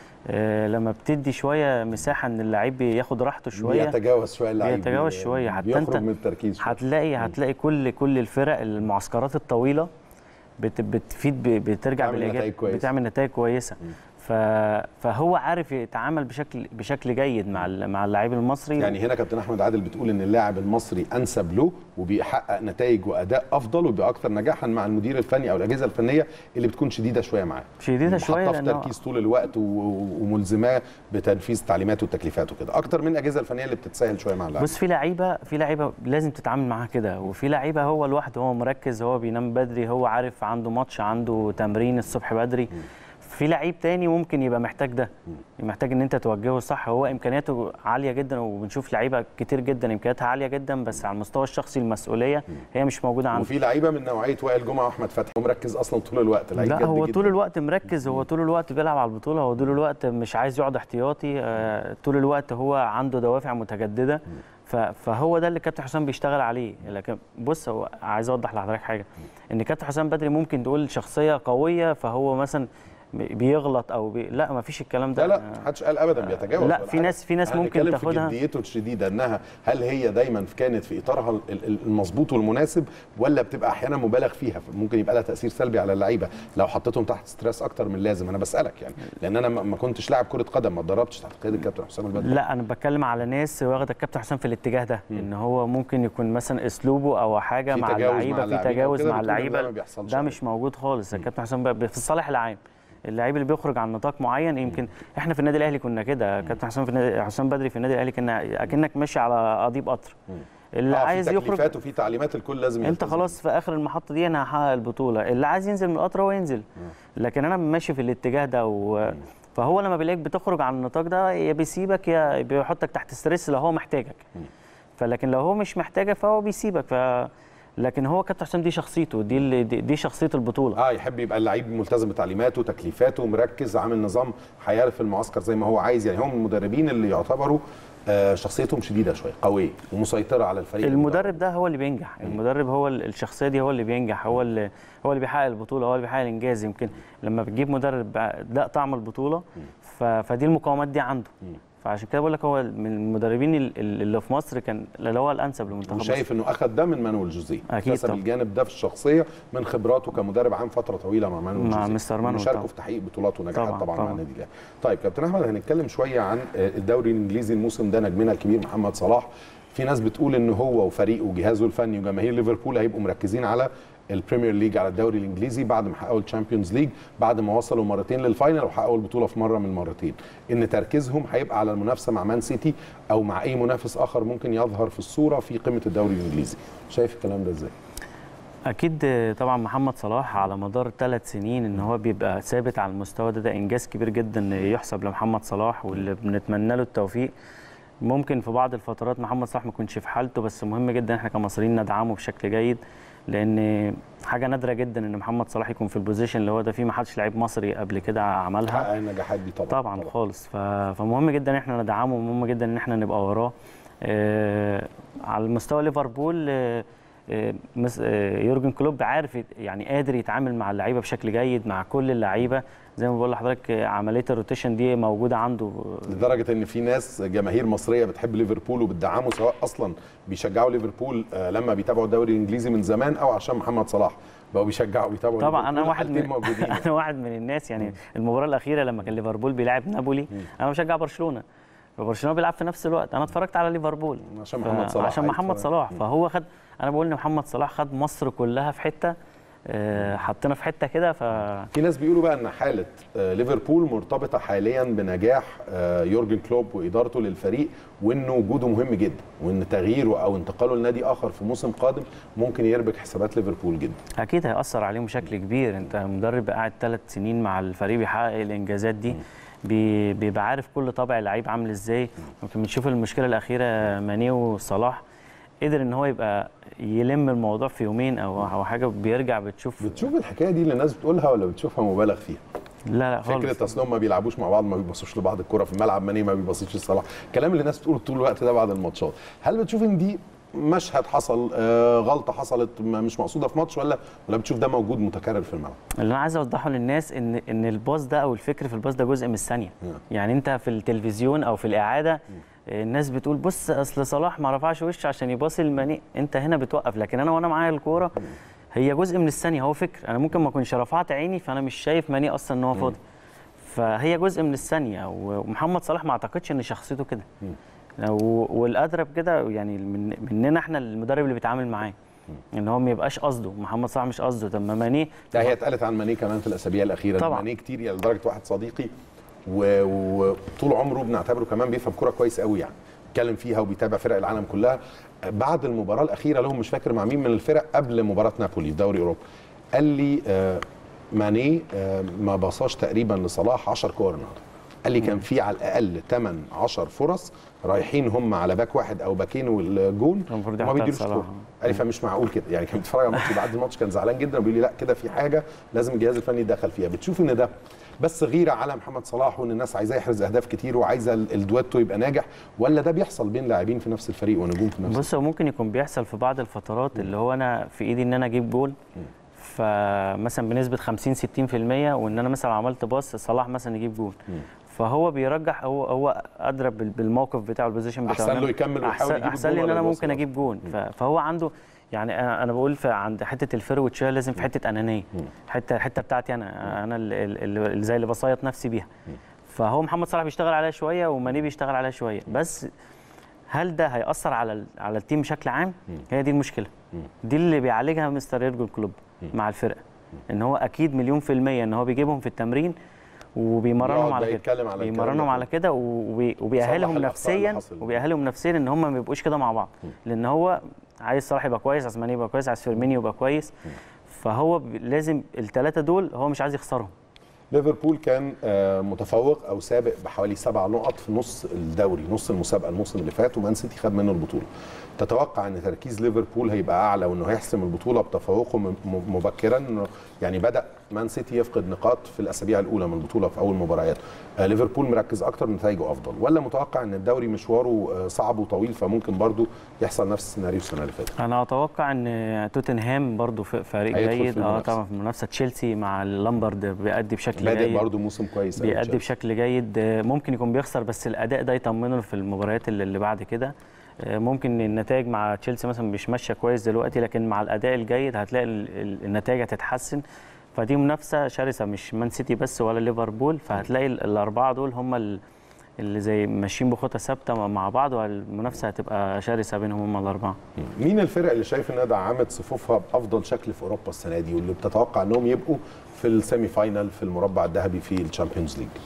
آه، لما بتدي شويه مساحه ان اللعيب ياخد راحته شويه بيتجاوز شويه اللعيب بيتجاوز بي- شوية، حتى بيخرج أنت من التركيز شوية. هتلاقي هتلاقي كل كل الفرق المعسكرات الطويله بت بتفيد ب- بترجع بتعمل بالايجاب نتائج كويسة. بتعمل نتائج كويسه ف فهو عارف يتعامل بشكل بشكل جيد مع ال- مع اللاعب المصري يعني هنا كابتن احمد عادل بتقول ان اللاعب المصري انسب له وبيحقق نتائج واداء افضل وبيبقى اكثر نجاحا مع المدير الفني او الاجهزه الفنيه اللي بتكون شديده شويه معاه شديده شويه حاطاه في لأنه- تركيز طول الوقت و- و- وملزماه بتنفيذ تعليماته والتكليفات وكده اكتر من الاجهزه الفنيه اللي بتتساهل شويه مع اللاعب بص في لعيبه في لعيبه لازم تتعامل معاها كده وفي لعيبه هو لوحده هو مركز هو بينام بدري هو عارف عنده ماتش عنده تمرين الصبح بدري في لعيب تاني ممكن يبقى محتاج ده محتاج ان انت توجهه صح هو امكانياته عاليه جدا وبنشوف لعيبه كتير جدا امكانياتها عاليه جدا بس على المستوى الشخصي المسؤوليه هي مش موجوده عنده وفي لعيبه من نوعيه وائل جمعه واحمد فتحي ومركز اصلا طول الوقت لعيب لا جد هو جداً. طول الوقت مركز هو طول الوقت بيلعب على البطوله هو طول الوقت مش عايز يقعد احتياطي آه، طول الوقت هو عنده دوافع متجدده ف- فهو ده اللي كابتن حسام بيشتغل عليه لكن بص هو عايز اوضح لحضرتك حاجه ان كابتن حسام بدري ممكن تقول شخصيه قويه فهو مثلا بيغلط او بي... لا ما فيش الكلام ده لا لا محدش قال ابدا بيتجاوز لا، ولا في حاجة. ناس- في ناس إحنا ممكن بنتكلم في تاخدها- جديته الشديده انها هل هي دايما كانت في اطارها ال- ال- المظبوط والمناسب ولا بتبقى احيانا مبالغ فيها ممكن يبقى لها تاثير سلبي على اللعيبه لو حطيتهم تحت ستريس اكتر من اللازم انا بسالك يعني لان انا ما ما كنتش لاعب كره قدم ما اتدربتش تحت قياده الكابتن حسام البدري لا انا بتكلم على ناس واخده الكابتن حسام في الاتجاه ده ان هو ممكن يكون مثلا اسلوبه او حاجه في مع تجاوز مع اللعيبه في اللاعبين أو تجاوز كده مع بتقول إن ده اللعيبه ما بيحصلش ده أوي. مش موجود خالص الكابتن حسام ب- في الصالح العام اللعيب اللي بيخرج عن نطاق معين يمكن احنا في النادي الاهلي كنا كده كابتن حسام في النادي حسام بدري في النادي الاهلي كنا اكنك ماشي على قضيب قطر اللي آه، في عايز يخرج تكليفات وفي تعليمات الكل لازم انت يلتزم. خلاص في اخر المحطه دي انا هحقق البطوله اللي عايز ينزل من القطر هو ينزل لكن انا ماشي في الاتجاه ده و... فهو لما بيلاقيك بتخرج عن النطاق ده يا بيسيبك يا بيحطك تحت ستريس لو هو محتاجك فلكن لو هو مش محتاجك فهو بيسيبك ف لكن هو كابتن حسام دي شخصيته دي اللي دي, دي شخصيه البطوله اه يحب يبقى اللعيب ملتزم بتعليماته تكليفاته مركز عامل نظام حياه في المعسكر زي ما هو عايز يعني هم من المدربين اللي يعتبروا آه شخصيتهم شديده شويه قويه ومسيطره على الفريق المدرب ده هو اللي بينجح المدرب هو ال- الشخصيه دي هو اللي بينجح هو اللي هو اللي بيحقق البطوله هو اللي بيحقق الانجاز يمكن لما بتجيب مدرب ده طعم البطوله ف... فدي المقاومات دي عنده فعشان كده بقول لك هو من المدربين ال- ال- اللي في مصر كان اللي هو الانسب لمنتخب مصر وشايف انه اخذ ده من مانويل جوزيه أكيد كسب طبعا. الجانب ده في الشخصيه من خبراته كمدرب عام فتره طويله مع مانويل مع جوزيه مستر مانويل وشاركوا طبعا. في تحقيق بطولات ونجاحات طبعا, طبعا، طبعا مع طبعا. النادي الاهلي طيب كابتن احمد هنتكلم شويه عن آه، الدوري الانجليزي الموسم ده نجمنا الكبير محمد صلاح في ناس بتقول ان هو وفريقه وجهازه الفني وجماهير ليفربول هيبقوا مركزين على البريمير ليج على الدوري الانجليزي بعد ما حققوا الشامبيونز ليج بعد ما وصلوا مرتين للفاينل وحققوا البطوله في مره من المرتين ان تركيزهم هيبقى على المنافسه مع مان سيتي او مع اي منافس اخر ممكن يظهر في الصوره في قمه الدوري الانجليزي شايف الكلام ده ازاي اكيد طبعا محمد صلاح على مدار ثلاث سنين ان هو بيبقى ثابت على المستوى ده ده انجاز كبير جدا يحسب لمحمد صلاح واللي بنتمنى له التوفيق ممكن في بعض الفترات محمد صلاح ما يكونش في حالته بس مهم جدا احنا كمصريين ندعمه بشكل جيد لان حاجه نادره جدا ان محمد صلاح يكون في البوزيشن اللي هو ده فيه ما حدش لعيب مصري قبل كده عملها حقق النجاحات دي طبعا طبعا, طبعا. خالص ف... فمهم جدا ان احنا ندعمه ومهم جدا ان احنا نبقى وراه آه على مستوى ليفربول آه آه مس... آه يورجن كلوب عارف يت- يعني قادر يتعامل مع اللعيبه بشكل جيد مع كل اللعيبه زي ما بقول لحضرتك آه، عمليه الروتيشن دي موجوده عنده لدرجه ان في ناس جماهير مصريه بتحب ليفربول وبتدعمه سواء اصلا بيشجعوا ليفربول آه، لما بيتابعوا الدوري الانجليزي من زمان او عشان محمد صلاح بقوا بيشجعوا بيتابعوا طبعا انا ليفربول. واحد الحالتين من موجودين انا واحد من الناس يعني المباراه الاخيره لما كان ليفربول بيلعب نابولي انا بشجع برشلونه برشلونه بيلعب في نفس الوقت انا اتفرجت على ليفربول عشان ف- محمد صلاح عشان عايز محمد ف- صلاح فهو خد انا بقول ان محمد صلاح خد مصر كلها في حته آه، حطينا في حته كده ف في ناس بيقولوا بقى ان حاله آه، ليفربول مرتبطه حاليا بنجاح آه، يورجن كلوب وادارته للفريق وانه وجوده مهم جدا وان تغييره او انتقاله لنادي اخر في موسم قادم ممكن يربك حسابات ليفربول جدا اكيد هياثر عليهم بشكل كبير انت مدرب قاعد ثلاث سنين مع الفريق بيحقق الانجازات دي بي- بيبقى عارف كل طبع اللعيب عامل ازاي ممكن بنشوف المشكله الاخيره ماني وصلاح قدر ان هو يبقى يلم الموضوع في يومين او او حاجه بيرجع بتشوف بتشوف الحكايه دي اللي الناس بتقولها ولا بتشوفها مبالغ فيها لا لا خالص فكره اصلهم ما بيلعبوش مع بعض ما بيبصوش لبعض الكره في الملعب ماني ما بيبصيش لصلاح الكلام اللي الناس بتقوله طول الوقت ده بعد الماتشات هل بتشوف ان دي مشهد حصل آه، غلطه حصلت م- مش مقصوده في ماتش ولا ولا بتشوف ده موجود متكرر في الملعب اللي انا عايز اوضحه للناس ان ان الباص ده او الفكر في الباص ده جزء من الثانيه نعم. يعني انت في التلفزيون او في الاعاده الناس بتقول بص اصل صلاح ما رفعش وشه عشان يباصي الماني انت هنا بتوقف لكن انا وانا معايا الكوره هي جزء من الثانيه هو فكر انا ممكن ما اكونش رفعت عيني فانا مش شايف ماني اصلا ان هو فاضي فهي جزء من الثانيه ومحمد صلاح ما اعتقدش ان شخصيته كده و- والادرى بكده يعني من مننا احنا المدرب اللي بيتعامل معاه ان هو ما يبقاش قصده محمد صلاح مش قصده طب ما ماني ده هي اتقالت عن ماني كمان في الاسابيع الاخيره طبعاً. ماني كتير يعني لدرجه واحد صديقي و- وطول عمره بنعتبره كمان بيفهم كوره كويس قوي يعني بيتكلم فيها وبيتابع فرق العالم كلها بعد المباراه الاخيره لهم مش فاكر مع مين من الفرق قبل مباراه نابولي في دوري اوروبا قال لي آه، ماني آه، ما باصاش تقريبا لصلاح 10 كور النهارده قال لي كان في على الاقل 8 10 فرص رايحين هم على باك واحد او باكين والجون المفروض وما يحطها بيديلوش لصلاح. كوره قال لي فمش معقول كده يعني كان بيتفرج على الماتش بعد الماتش كان زعلان جدا وبيقول لي لا كده في حاجه لازم الجهاز الفني يتدخل فيها بتشوف ان ده بس غيره على محمد صلاح وان الناس عايزاه يحرز اهداف كتير وعايزه ال- الدويتو يبقى ناجح ولا ده بيحصل بين لاعبين في نفس الفريق ونجوم في نفس بص هو ممكن يكون بيحصل في بعض الفترات اللي هو انا في ايدي ان انا اجيب جول فمثلا بنسبه 50 60% وان انا مثلا عملت باص صلاح مثلا يجيب جول فهو بيرجح هو هو ادرى بال- بالموقف بتاعه البوزيشن بتاعه أحسن له يكمل ويحاول أحسن- يجيب احسن الجون لي ان ولا انا يباصي ممكن بس؟ اجيب جون ف- فهو عنده يعني انا أنا بقول في عند حته الفيرود شويه لازم في حته انانيه حته الحته بتاعتي انا انا اللي- اللي اللي زي اللي بصيط نفسي بيها فهو محمد صلاح بيشتغل عليها شويه وماني بيشتغل عليها شويه بس هل ده هيأثر على ال- على التيم بشكل عام؟ هي دي المشكله. دي اللي بيعالجها مستر يورجن كلوب مع الفرقه. ان هو اكيد مليون في الميه ان هو بيجيبهم في التمرين وبيمرنهم يقعد على بقى كده يتكلم على الكلام بيمرنهم ده على كده وبي- وبيأهلهم الأخطاء اللي نفسيا حصلت. وبيأهلهم نفسيا ان هم ما يبقوش كده مع بعض لان هو عايز صلاح يبقى كويس عايز ماني يبقى كويس عايز فيرمينيو يبقى كويس فهو ب- لازم الثلاثه دول هو مش عايز يخسرهم ليفربول كان آه، متفوق او سابق بحوالي سبع نقط في نص الدوري نص المسابقه الموسم اللي فات ومان سيتي خد منه البطوله تتوقع ان تركيز ليفربول هيبقى اعلى وانه هيحسم البطوله بتفوقه م- م- مبكرا إنه يعني بدا مان سيتي يفقد نقاط في الاسابيع الاولى من البطوله في اول مباريات آه، ليفربول مركز اكتر نتائجه افضل ولا متوقع ان الدوري مشواره آه، صعب وطويل فممكن برضو يحصل نفس السيناريو السنه اللي فاتت انا اتوقع ان توتنهام برضو ف- فريق هيدخل في جيد اه المنافسة. طبعا في المنافسه تشيلسي مع اللامبرد بيأدي بشكل بادئ جيد برضو موسم كويس أوي بيأدي تشيلسي. بشكل جيد آه، ممكن يكون بيخسر بس الاداء ده يطمنه في المباريات اللي اللي بعد كده آه، ممكن النتائج مع تشيلسي مثلا مش ماشيه كويس دلوقتي لكن مع الاداء الجيد هتلاقي ال- ال- النتائج هتتحسن فدي منافسه شرسه مش مان سيتي بس ولا ليفربول فهتلاقي ال- الاربعه دول هم ال- اللي زي ماشيين بخطى ثابته مع بعض والمنافسه هتبقى شرسه بينهم هم الاربعه مين الفرق اللي شايف انها دعمت صفوفها بافضل شكل في اوروبا السنه دي واللي بتتوقع انهم يبقوا في السيمي فاينال في المربع الذهبي في الشامبيونز ليج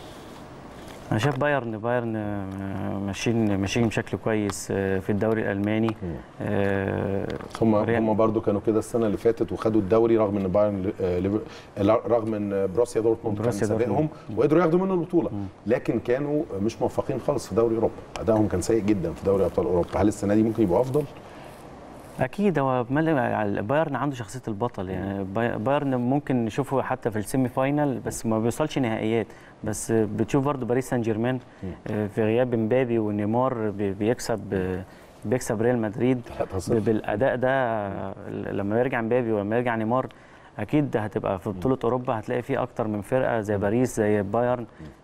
انا شايف بايرن بايرن آه، ماشيين ماشيين بشكل كويس آه، في الدوري الالماني آه، هم ريال- هم برضو كانوا كده السنه اللي فاتت وخدوا الدوري رغم ان بايرن آه، ليفر- رغم ان بروسيا دورتموند كان بروسيا سابقهم دورتموند. وقدروا ياخدوا منه البطوله لكن كانوا مش موفقين خالص في دوري اوروبا ادائهم كان سيء جدا في دوري ابطال اوروبا هل السنه دي ممكن يبقوا افضل اكيد هو مال- بايرن عنده شخصيه البطل يعني باي- بايرن ممكن نشوفه حتى في السيمي فاينال بس ما بيوصلش نهائيات بس بتشوف برضو باريس سان جيرمان آه، في غياب مبابي ونيمار بي- بيكسب آه، بيكسب ريال مدريد 3-0. بالاداء ده آه، لما يرجع مبابي ولما يرجع نيمار اكيد هتبقى في بطوله اوروبا هتلاقي فيه اكتر من فرقه زي باريس زي بايرن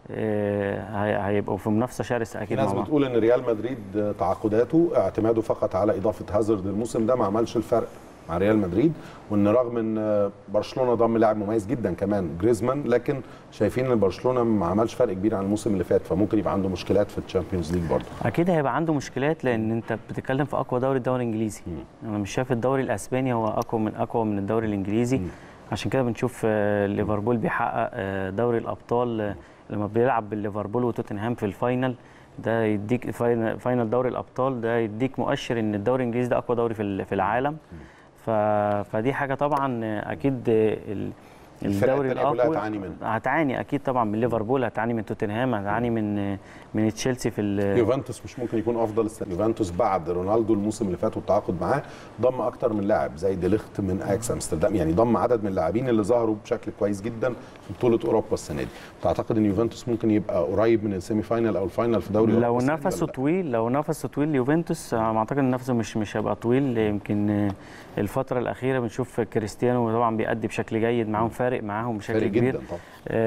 آه، هي- هيبقوا في منافسه شرسه في اكيد ناس مع بعض بتقول ان ريال مدريد تعاقداته اعتماده فقط على اضافه هازارد الموسم ده ما عملش الفرق مع ريال مدريد وان رغم ان برشلونه ضم لاعب مميز جدا كمان جريزمان لكن شايفين ان برشلونه ما عملش فرق كبير عن الموسم اللي فات فممكن يبقى عنده مشكلات في الشامبيونز ليج برضه اكيد هيبقى عنده مشكلات لان انت بتتكلم في اقوى دوري الدوري الانجليزي انا مش شايف الدوري الاسباني هو اقوى من اقوى من الدوري الانجليزي عشان كده بنشوف آه، ليفربول بيحقق آه، دوري الابطال آه، لما بيلعب بالليفربول وتوتنهام في الفاينل ده يديك فاينل فاينل دوري الابطال ده يديك مؤشر ان الدوري الانجليزي ده اقوى دوري في ال- في العالم ف... فدي حاجه طبعا آه، اكيد آه، ال- الفرق الدوري التانية كلها الاقوى هتعاني منه. هتعاني اكيد طبعا من ليفربول هتعاني من توتنهام هتعاني من من تشيلسي في ال- يوفنتوس مش ممكن يكون افضل السنه يوفنتوس بعد رونالدو الموسم اللي فات والتعاقد معاه ضم اكتر من لاعب زي ديليخت من اياكس امستردام يعني ضم عدد من اللاعبين اللي ظهروا بشكل كويس جدا في بطوله اوروبا السنه دي تعتقد ان يوفنتوس ممكن يبقى قريب من السيمي فاينال او الفاينال في دوري لو أوروبا السنة دي نفسه ولا لا؟ طويل لو نفسه طويل يوفنتوس أنا اعتقد ان نفسه مش مش هيبقى طويل يمكن الفتره الاخيره بنشوف كريستيانو طبعا بيأدي بشكل جيد معاهم فارق معاهم بشكل فارق كبير جدا طبعا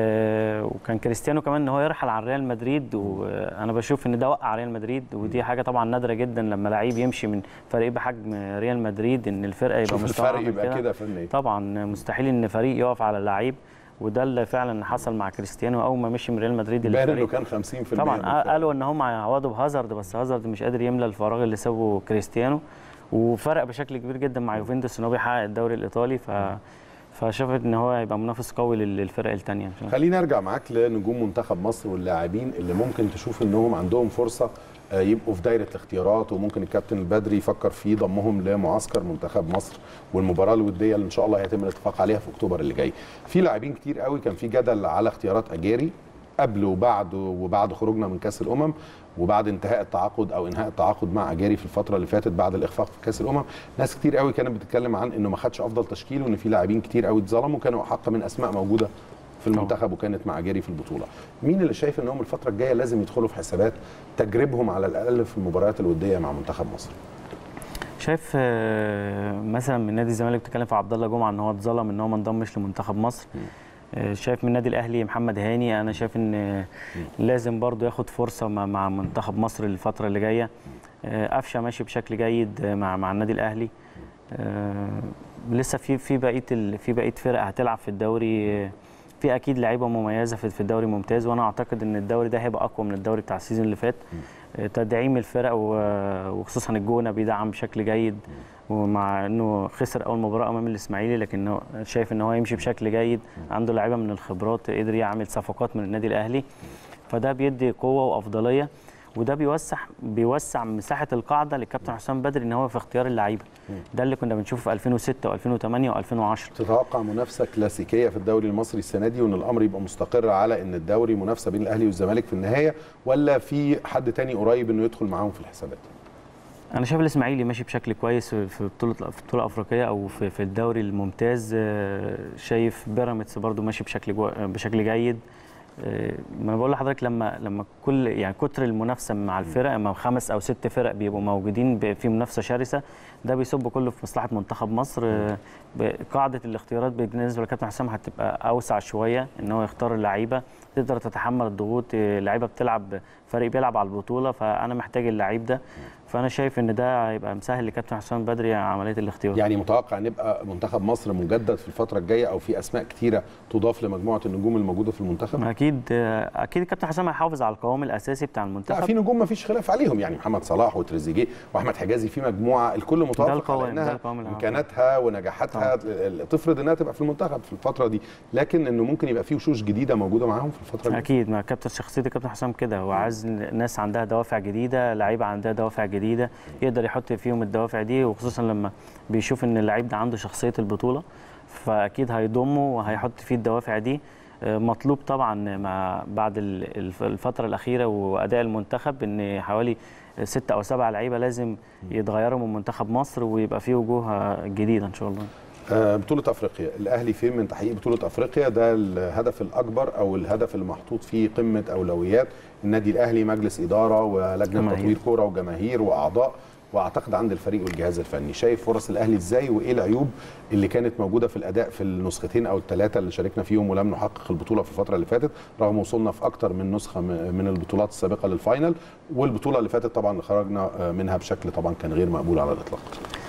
آه وكان كريستيانو كمان ان هو يرحل عن ريال مدريد وانا بشوف ان ده وقع ريال مدريد ودي حاجه طبعا نادره جدا لما لعيب يمشي من فريق بحجم ريال مدريد ان الفرقه يبقى شوف مستوى الفرق عامل يبقى كده فنيا طبعا مستحيل ان فريق يقف على لعيب وده اللي فعلا حصل مع كريستيانو اول ما مشي من ريال مدريد باين الفريق انه كان 50% من طبعا الفرق. قالوا ان هم هيعوضوا بهازارد بس هازارد مش قادر يملى الفراغ اللي سابه كريستيانو وفرق بشكل كبير جدا مع يوفنتوس ان هو بيحقق الدوري الايطالي ف فشافت ان هو هيبقى منافس قوي لل- للفرق الثانيه خلينا ارجع معاك لنجوم منتخب مصر واللاعبين اللي ممكن تشوف انهم عندهم فرصه آه، يبقوا في دايره الاختيارات وممكن الكابتن البدري يفكر في ضمهم لمعسكر منتخب مصر والمباراه الوديه اللي ان شاء الله هيتم الاتفاق عليها في اكتوبر اللي جاي. في لاعبين كتير قوي كان في جدل على اختيارات اجاري قبل وبعد وبعد خروجنا من كاس الامم وبعد انتهاء التعاقد او انهاء التعاقد مع اجاري في الفتره اللي فاتت بعد الاخفاق في كاس الامم ناس كتير قوي كانت بتتكلم عن انه ما خدش افضل تشكيل وان في لاعبين كتير قوي اتظلموا كانوا احق من اسماء موجوده في المنتخب وكانت مع جاري في البطوله مين اللي شايف انهم الفتره الجايه لازم يدخلوا في حسابات تجربهم على الاقل في المباريات الوديه مع منتخب مصر شايف آه، مثلا من نادي الزمالك بتتكلم في عبد الله جمعه ان هو اتظلم ان هو ما انضمش لمنتخب مصر آه، شايف من النادي الاهلي محمد هاني انا شايف ان آه، لازم برضو ياخد فرصه مع- مع منتخب مصر الفتره اللي جايه آه، قفشه ماشي بشكل جيد آه، مع مع النادي الاهلي آه، لسه في في بقيه ال- في بقيه فرق هتلعب في الدوري آه، في اكيد لعيبه مميزه في في الدوري ممتاز وانا اعتقد ان الدوري ده هيبقى اقوى من الدوري بتاع السيزون اللي فات آه، تدعيم الفرق و- وخصوصا الجونه بيدعم بشكل جيد ومع انه خسر اول مباراه امام الاسماعيلي لكن هو شايف ان هو يمشي بشكل جيد عنده لعيبه من الخبرات قدر يعمل صفقات من النادي الاهلي فده بيدي قوه وافضليه وده بيوسع بيوسع مساحه القاعده للكابتن حسام بدري ان هو في اختيار اللعيبه ده اللي كنا بنشوفه في 2006 و2008 و2010 تتوقع منافسه كلاسيكيه في الدوري المصري السنه دي وان الامر يبقى مستقر على ان الدوري منافسه بين الاهلي والزمالك في النهايه ولا في حد تاني قريب انه يدخل معاهم في الحسابات انا شايف الاسماعيلي ماشي بشكل كويس في بطوله في بطوله افريقيه او في في الدوري الممتاز آه، شايف بيراميدز برضو ماشي بشكل جو بشكل جيد آه، ما انا بقول لحضرتك لما لما كل يعني كتر المنافسه مع الفرق اما خمس او ست فرق بيبقوا موجودين ب- في منافسه شرسه ده بيصب كله في مصلحه منتخب مصر آه، ب- قاعده الاختيارات بالنسبه لكابتن حسام هتبقى اوسع شويه ان هو يختار اللعيبه تقدر تتحمل الضغوط آه، اللعيبه بتلعب فريق بيلعب على البطوله فانا محتاج اللعيب ده فانا شايف ان ده هيبقى مسهل لكابتن حسام بدري عمليه الاختيار يعني متوقع ان يبقى منتخب مصر مجدد في الفتره الجايه او في اسماء كتيره تضاف لمجموعه النجوم الموجوده في المنتخب اكيد اكيد الكابتن حسام هيحافظ على القوام الاساسي بتاع لا المنتخب في نجوم ما فيش خلاف عليهم يعني محمد صلاح وتريزيجيه واحمد حجازي في مجموعه الكل متوافق على القوام، ده انها القوام اللي امكاناتها ونجاحاتها تفرض انها تبقى في المنتخب في الفتره دي لكن انه ممكن يبقى في وشوش جديده موجوده معاهم في الفتره دي اكيد ما كابتن شخصيه الكابتن حسام كده هو عايز ناس عندها دوافع جديده لعيبه عندها دوافع جديده يقدر يحط فيهم الدوافع دي وخصوصا لما بيشوف ان اللعيب ده عنده شخصيه البطوله فاكيد هيضمه وهيحط فيه الدوافع دي آه، مطلوب طبعا مع بعد ال- الف- الفتره الاخيره واداء المنتخب ان حوالي ستة او سبعة لعيبه لازم يتغيروا من منتخب مصر ويبقى فيه وجوه جديده ان شاء الله آه، بطولة افريقيا، الاهلي فين من تحقيق بطولة افريقيا؟ ده الهدف الاكبر او الهدف اللي محطوط فيه قمة اولويات النادي الاهلي مجلس ادارة ولجنة جماهير. تطوير كورة وجماهير واعضاء واعتقد عند الفريق والجهاز الفني، شايف فرص الاهلي ازاي وايه العيوب اللي كانت موجودة في الاداء في النسختين او الثلاثة اللي شاركنا فيهم ولم نحقق البطولة في الفترة اللي فاتت، رغم وصولنا في اكتر من نسخة م- من البطولات السابقة للفاينل، والبطولة اللي فاتت طبعا اللي خرجنا آه، منها بشكل طبعا كان غير مقبول على الاطلاق.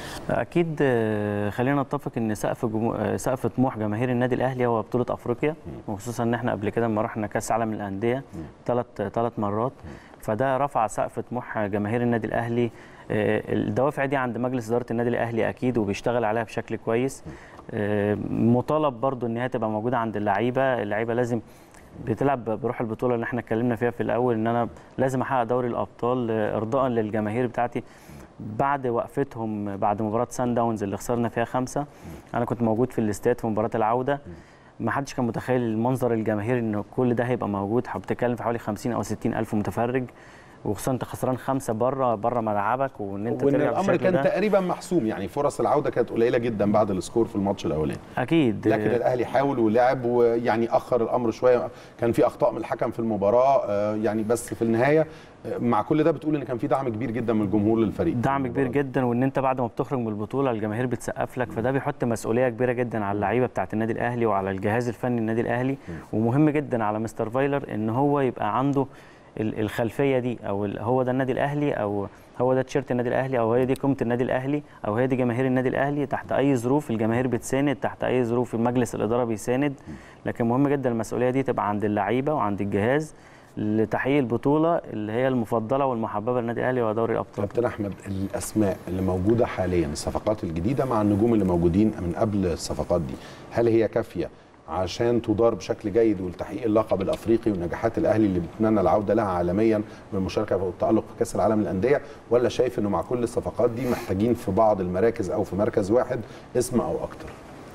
اكيد آه، خلينا نتفق ان سقف جمو... آه، سقف طموح جماهير النادي الاهلي هو بطوله افريقيا وخصوصا ان احنا قبل كده لما رحنا كاس عالم الانديه ثلاث ثلاث مرات فده رفع سقف طموح جماهير النادي الاهلي آه، الدوافع دي عند مجلس اداره النادي الاهلي اكيد وبيشتغل عليها بشكل كويس آه، مطالب برضو ان هي تبقى موجوده عند اللعيبه اللعيبه لازم بتلعب بروح البطوله اللي احنا اتكلمنا فيها في الاول ان انا لازم احقق دوري الابطال آه، ارضاء للجماهير بتاعتي بعد وقفتهم بعد مباراه سان داونز اللي خسرنا فيها خمسه انا كنت موجود في الاستاد في مباراه العوده ما حدش كان متخيل المنظر الجماهيري ان كل ده هيبقى موجود بتتكلم في حوالي 50 او 60 الف متفرج وخصوصا انت خسران خمسه بره بره ملعبك وان انت وان ترجع الامر بالشكل كان ده تقريبا محسوم يعني فرص العوده كانت قليله جدا بعد السكور في الماتش الاولاني اكيد لكن الاهلي حاول ولعب ويعني اخر الامر شويه كان في اخطاء من الحكم في المباراه آه، يعني بس في النهايه آه، مع كل ده بتقول ان كان في دعم كبير جدا من الجمهور للفريق دعم كبير جدا وان انت بعد ما بتخرج من البطوله الجماهير بتسقف لك فده بيحط مسؤوليه كبيره جدا على اللعيبه بتاعه النادي الاهلي وعلى الجهاز الفني النادي الاهلي ومهم جدا على مستر فايلر ان هو يبقى عنده ال- الخلفيه دي او ال- هو ده النادي الاهلي او هو ده تيشيرت النادي الاهلي او هي دي قيمه النادي الاهلي او هي دي جماهير النادي الاهلي تحت اي ظروف الجماهير بتساند تحت اي ظروف مجلس الاداره بيساند لكن مهم جدا المسؤوليه دي تبقى عند اللعيبه وعند الجهاز لتحقيق البطوله اللي هي المفضله والمحببه للنادي الاهلي وهو دوري الابطال كابتن احمد الاسماء اللي موجوده حاليا الصفقات الجديده مع النجوم اللي موجودين من قبل الصفقات دي هل هي كافيه عشان تدار بشكل جيد ولتحقيق اللقب الافريقي ونجاحات الاهلي اللي بنتمنى العوده لها عالميا بالمشاركه والتالق في كاس العالم للانديه ولا شايف انه مع كل الصفقات دي محتاجين في بعض المراكز او في مركز واحد اسم او اكتر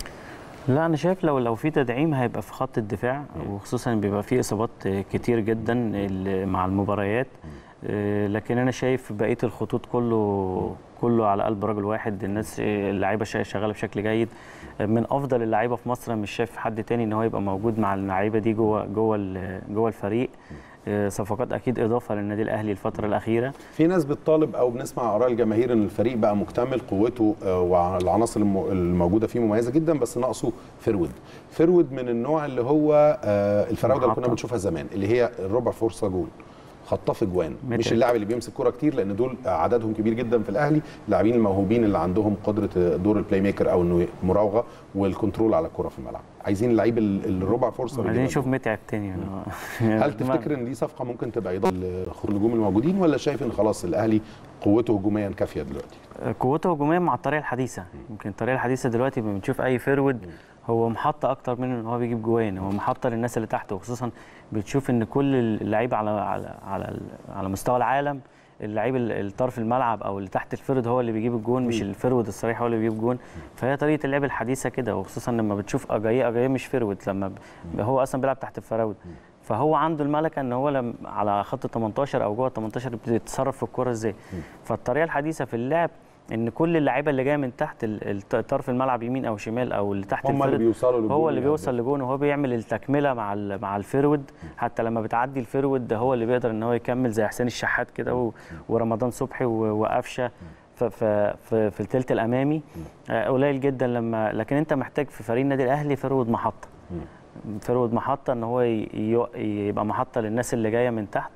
لا انا شايف لو لو في تدعيم هيبقى في خط الدفاع وخصوصا بيبقى في اصابات كتير جدا ال- مع المباريات آه، لكن انا شايف بقيه الخطوط كله كله على قلب رجل واحد الناس آه، اللعيبه شا- شغاله بشكل جيد آه، من افضل اللعيبه في مصر مش شايف حد تاني ان هو يبقى موجود مع اللعيبه دي جوه جوه ال- جوه الفريق آه، صفقات اكيد اضافه للنادي الاهلي الفتره الاخيره في ناس بتطالب او بنسمع اراء الجماهير ان الفريق بقى مكتمل قوته آه، والعناصر الم- الموجوده فيه مميزه جدا بس ناقصه فرود فرود من النوع اللي هو آه، الفراوده اللي كنا محطة. بنشوفها زمان اللي هي الربع فرصه جول خطاف اجوان مش متعب. اللاعب اللي بيمسك كرة كتير لان دول عددهم كبير جدا في الاهلي اللاعبين الموهوبين اللي عندهم قدره دور البلاي ميكر او انه مراوغه والكنترول على الكره في الملعب عايزين اللعيب ال- الربع فرصه اللي عايزين بيبقى نشوف متعب تاني هل تفتكر ان دي صفقه ممكن تبقى اضافه للنجوم الموجودين ولا شايف ان خلاص الاهلي قوته هجوميا كافيه دلوقتي؟ قوته هجوميا مع الطريقه الحديثه يمكن الطريقه الحديثه دلوقتي لما بنشوف اي فيرود هو محطه اكتر من ان هو بيجيب جوان هو محطه للناس اللي تحته وخصوصا بتشوف ان كل اللعيبه على على على على مستوى العالم اللعيب ال- الطرف الملعب او اللي تحت الفرد هو اللي بيجيب الجون مش الفرود الصريح هو اللي بيجيب جون فهي طريقه اللعب الحديثه كده وخصوصا لما بتشوف اجايه اجايه مش فرود لما ب- هو اصلا بيلعب تحت الفراود فهو عنده الملكه ان هو لم على خط 18 او جوه 18 بيتصرف في الكوره ازاي فالطريقه الحديثه في اللعب ان كل اللعيبه اللي جايه من تحت ال- الت- طرف الملعب يمين او شمال او اللي تحت هم اللي الفرد بيوصلوا للجون هو اللي يعني. بيوصل لجون وهو بيعمل التكمله مع ال- مع الفيرود حتى لما بتعدي الفيرود ده هو اللي بيقدر ان هو يكمل زي حسين الشحات كده و- ورمضان صبحي و- وقفشه ف- ف- في في الثلث الامامي آه، قليل جدا لما لكن انت محتاج في فريق النادي الاهلي فيرود محطه فيرود محطه ان هو ي- ي- يبقى محطه للناس اللي جايه من تحت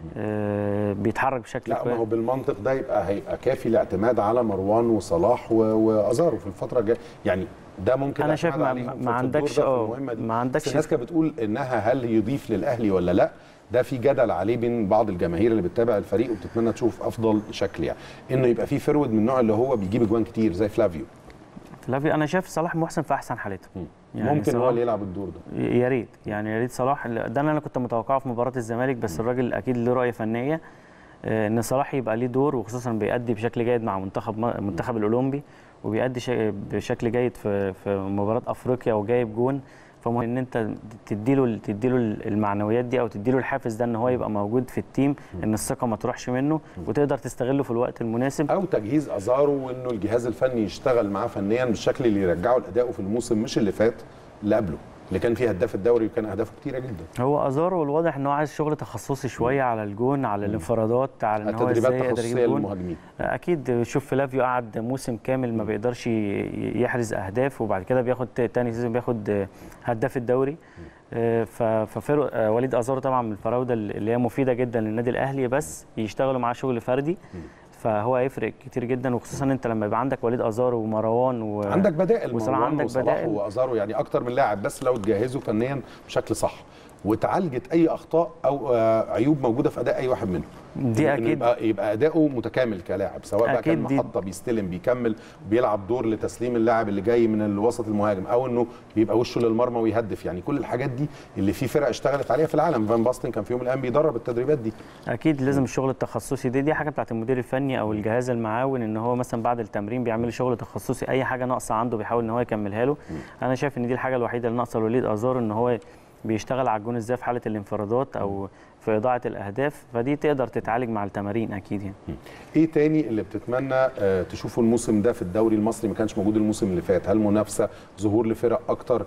آه، بيتحرك بشكل لا ما كويس هو بالمنطق ده يبقى هيبقى كافي الاعتماد على مروان وصلاح و- وازارو في الفتره الجايه يعني ده ممكن أنا شايف الاعتماد ما- عليهم في- ما في الدور عندكش- ده في آه، المهمة دي. ما عندكش- بس الناس كانت بتقول انها هل يضيف للاهلي ولا لا ده في جدل عليه بين بعض الجماهير اللي بتتابع الفريق وبتتمنى تشوف افضل شكل يعني انه يبقى في فرود من النوع اللي هو بيجيب اجوان كتير زي فلافيو فلافي انا شايف صلاح محسن في احسن حالته ممكن هو صلاح- اللي يلعب الدور ده يا ريت يعني يا ريت صلاح ده اللي انا كنت متوقعه في مباراه الزمالك بس الراجل اكيد له رؤيه فنيه آه، ان صلاح يبقى ليه دور وخصوصا بيأدي بشكل جيد مع منتخب المنتخب الاولمبي وبيأدي شا- بشكل جيد في في مباراه افريقيا وجايب جون فمهم ان انت تديله تديله المعنويات دي او تديله الحافز ده ان هو يبقى موجود في التيم ان الثقه ما تروحش منه وتقدر تستغله في الوقت المناسب او تجهيز ازارو وانه الجهاز الفني يشتغل معاه فنيا بالشكل اللي يرجعه لادائه في الموسم مش اللي فات اللي قبله اللي كان فيه هداف الدوري وكان اهدافه كتيره جدا هو ازارو الواضح ان هو عايز شغل تخصصي شويه على الجون على الانفرادات على ان هو التدريبات ازاي يقدر تخصصيه يجيب جون للمهاجمين اكيد شوف فلافيو قعد موسم كامل ما بيقدرش ي- يحرز اهداف وبعد كده بياخد تاني سيزون بياخد هداف الدوري آه، ف- ففرق آه، وليد ازارو طبعا من الفراوده اللي هي مفيده جدا للنادي الاهلي بس يشتغلوا معاه شغل فردي فهو هيفرق كتير جدا وخصوصا انت لما يبقى عندك وليد ازارو ومروان و... عندك بدائل وصلاح مروان عندك وصلاح بدائل. وازارو يعني اكتر من لاعب بس لو تجهزوا فنيا بشكل صح وتعالجت اي اخطاء او آه، عيوب موجوده في اداء اي واحد منهم دي إنه اكيد يبقى, يبقى اداؤه متكامل كلاعب سواء بقى كان أكيد دي- محطه بيستلم بيكمل بيلعب دور لتسليم اللاعب اللي جاي من الوسط المهاجم او انه بيبقى وشه للمرمى ويهدف يعني كل الحاجات دي اللي في فرق اشتغلت عليها في العالم فان باستن كان في يوم من الايام بيدرب التدريبات دي اكيد لازم الشغل التخصصي دي دي حاجه بتاعت المدير الفني او الجهاز المعاون ان هو مثلا بعد التمرين بيعمل شغل تخصصي اي حاجه ناقصه عنده بيحاول ان هو يكملها له انا شايف ان دي الحاجه الوحيده اللي ناقصه لوليد ازار ان هو بيشتغل على الجون ازاي في حاله الانفرادات او في اضاعه الاهداف فدي تقدر تتعالج مع التمارين اكيد يعني ايه تاني اللي بتتمنى آه، تشوفه الموسم ده في الدوري المصري ما كانش موجود الموسم اللي فات هل منافسه ظهور لفرق اكتر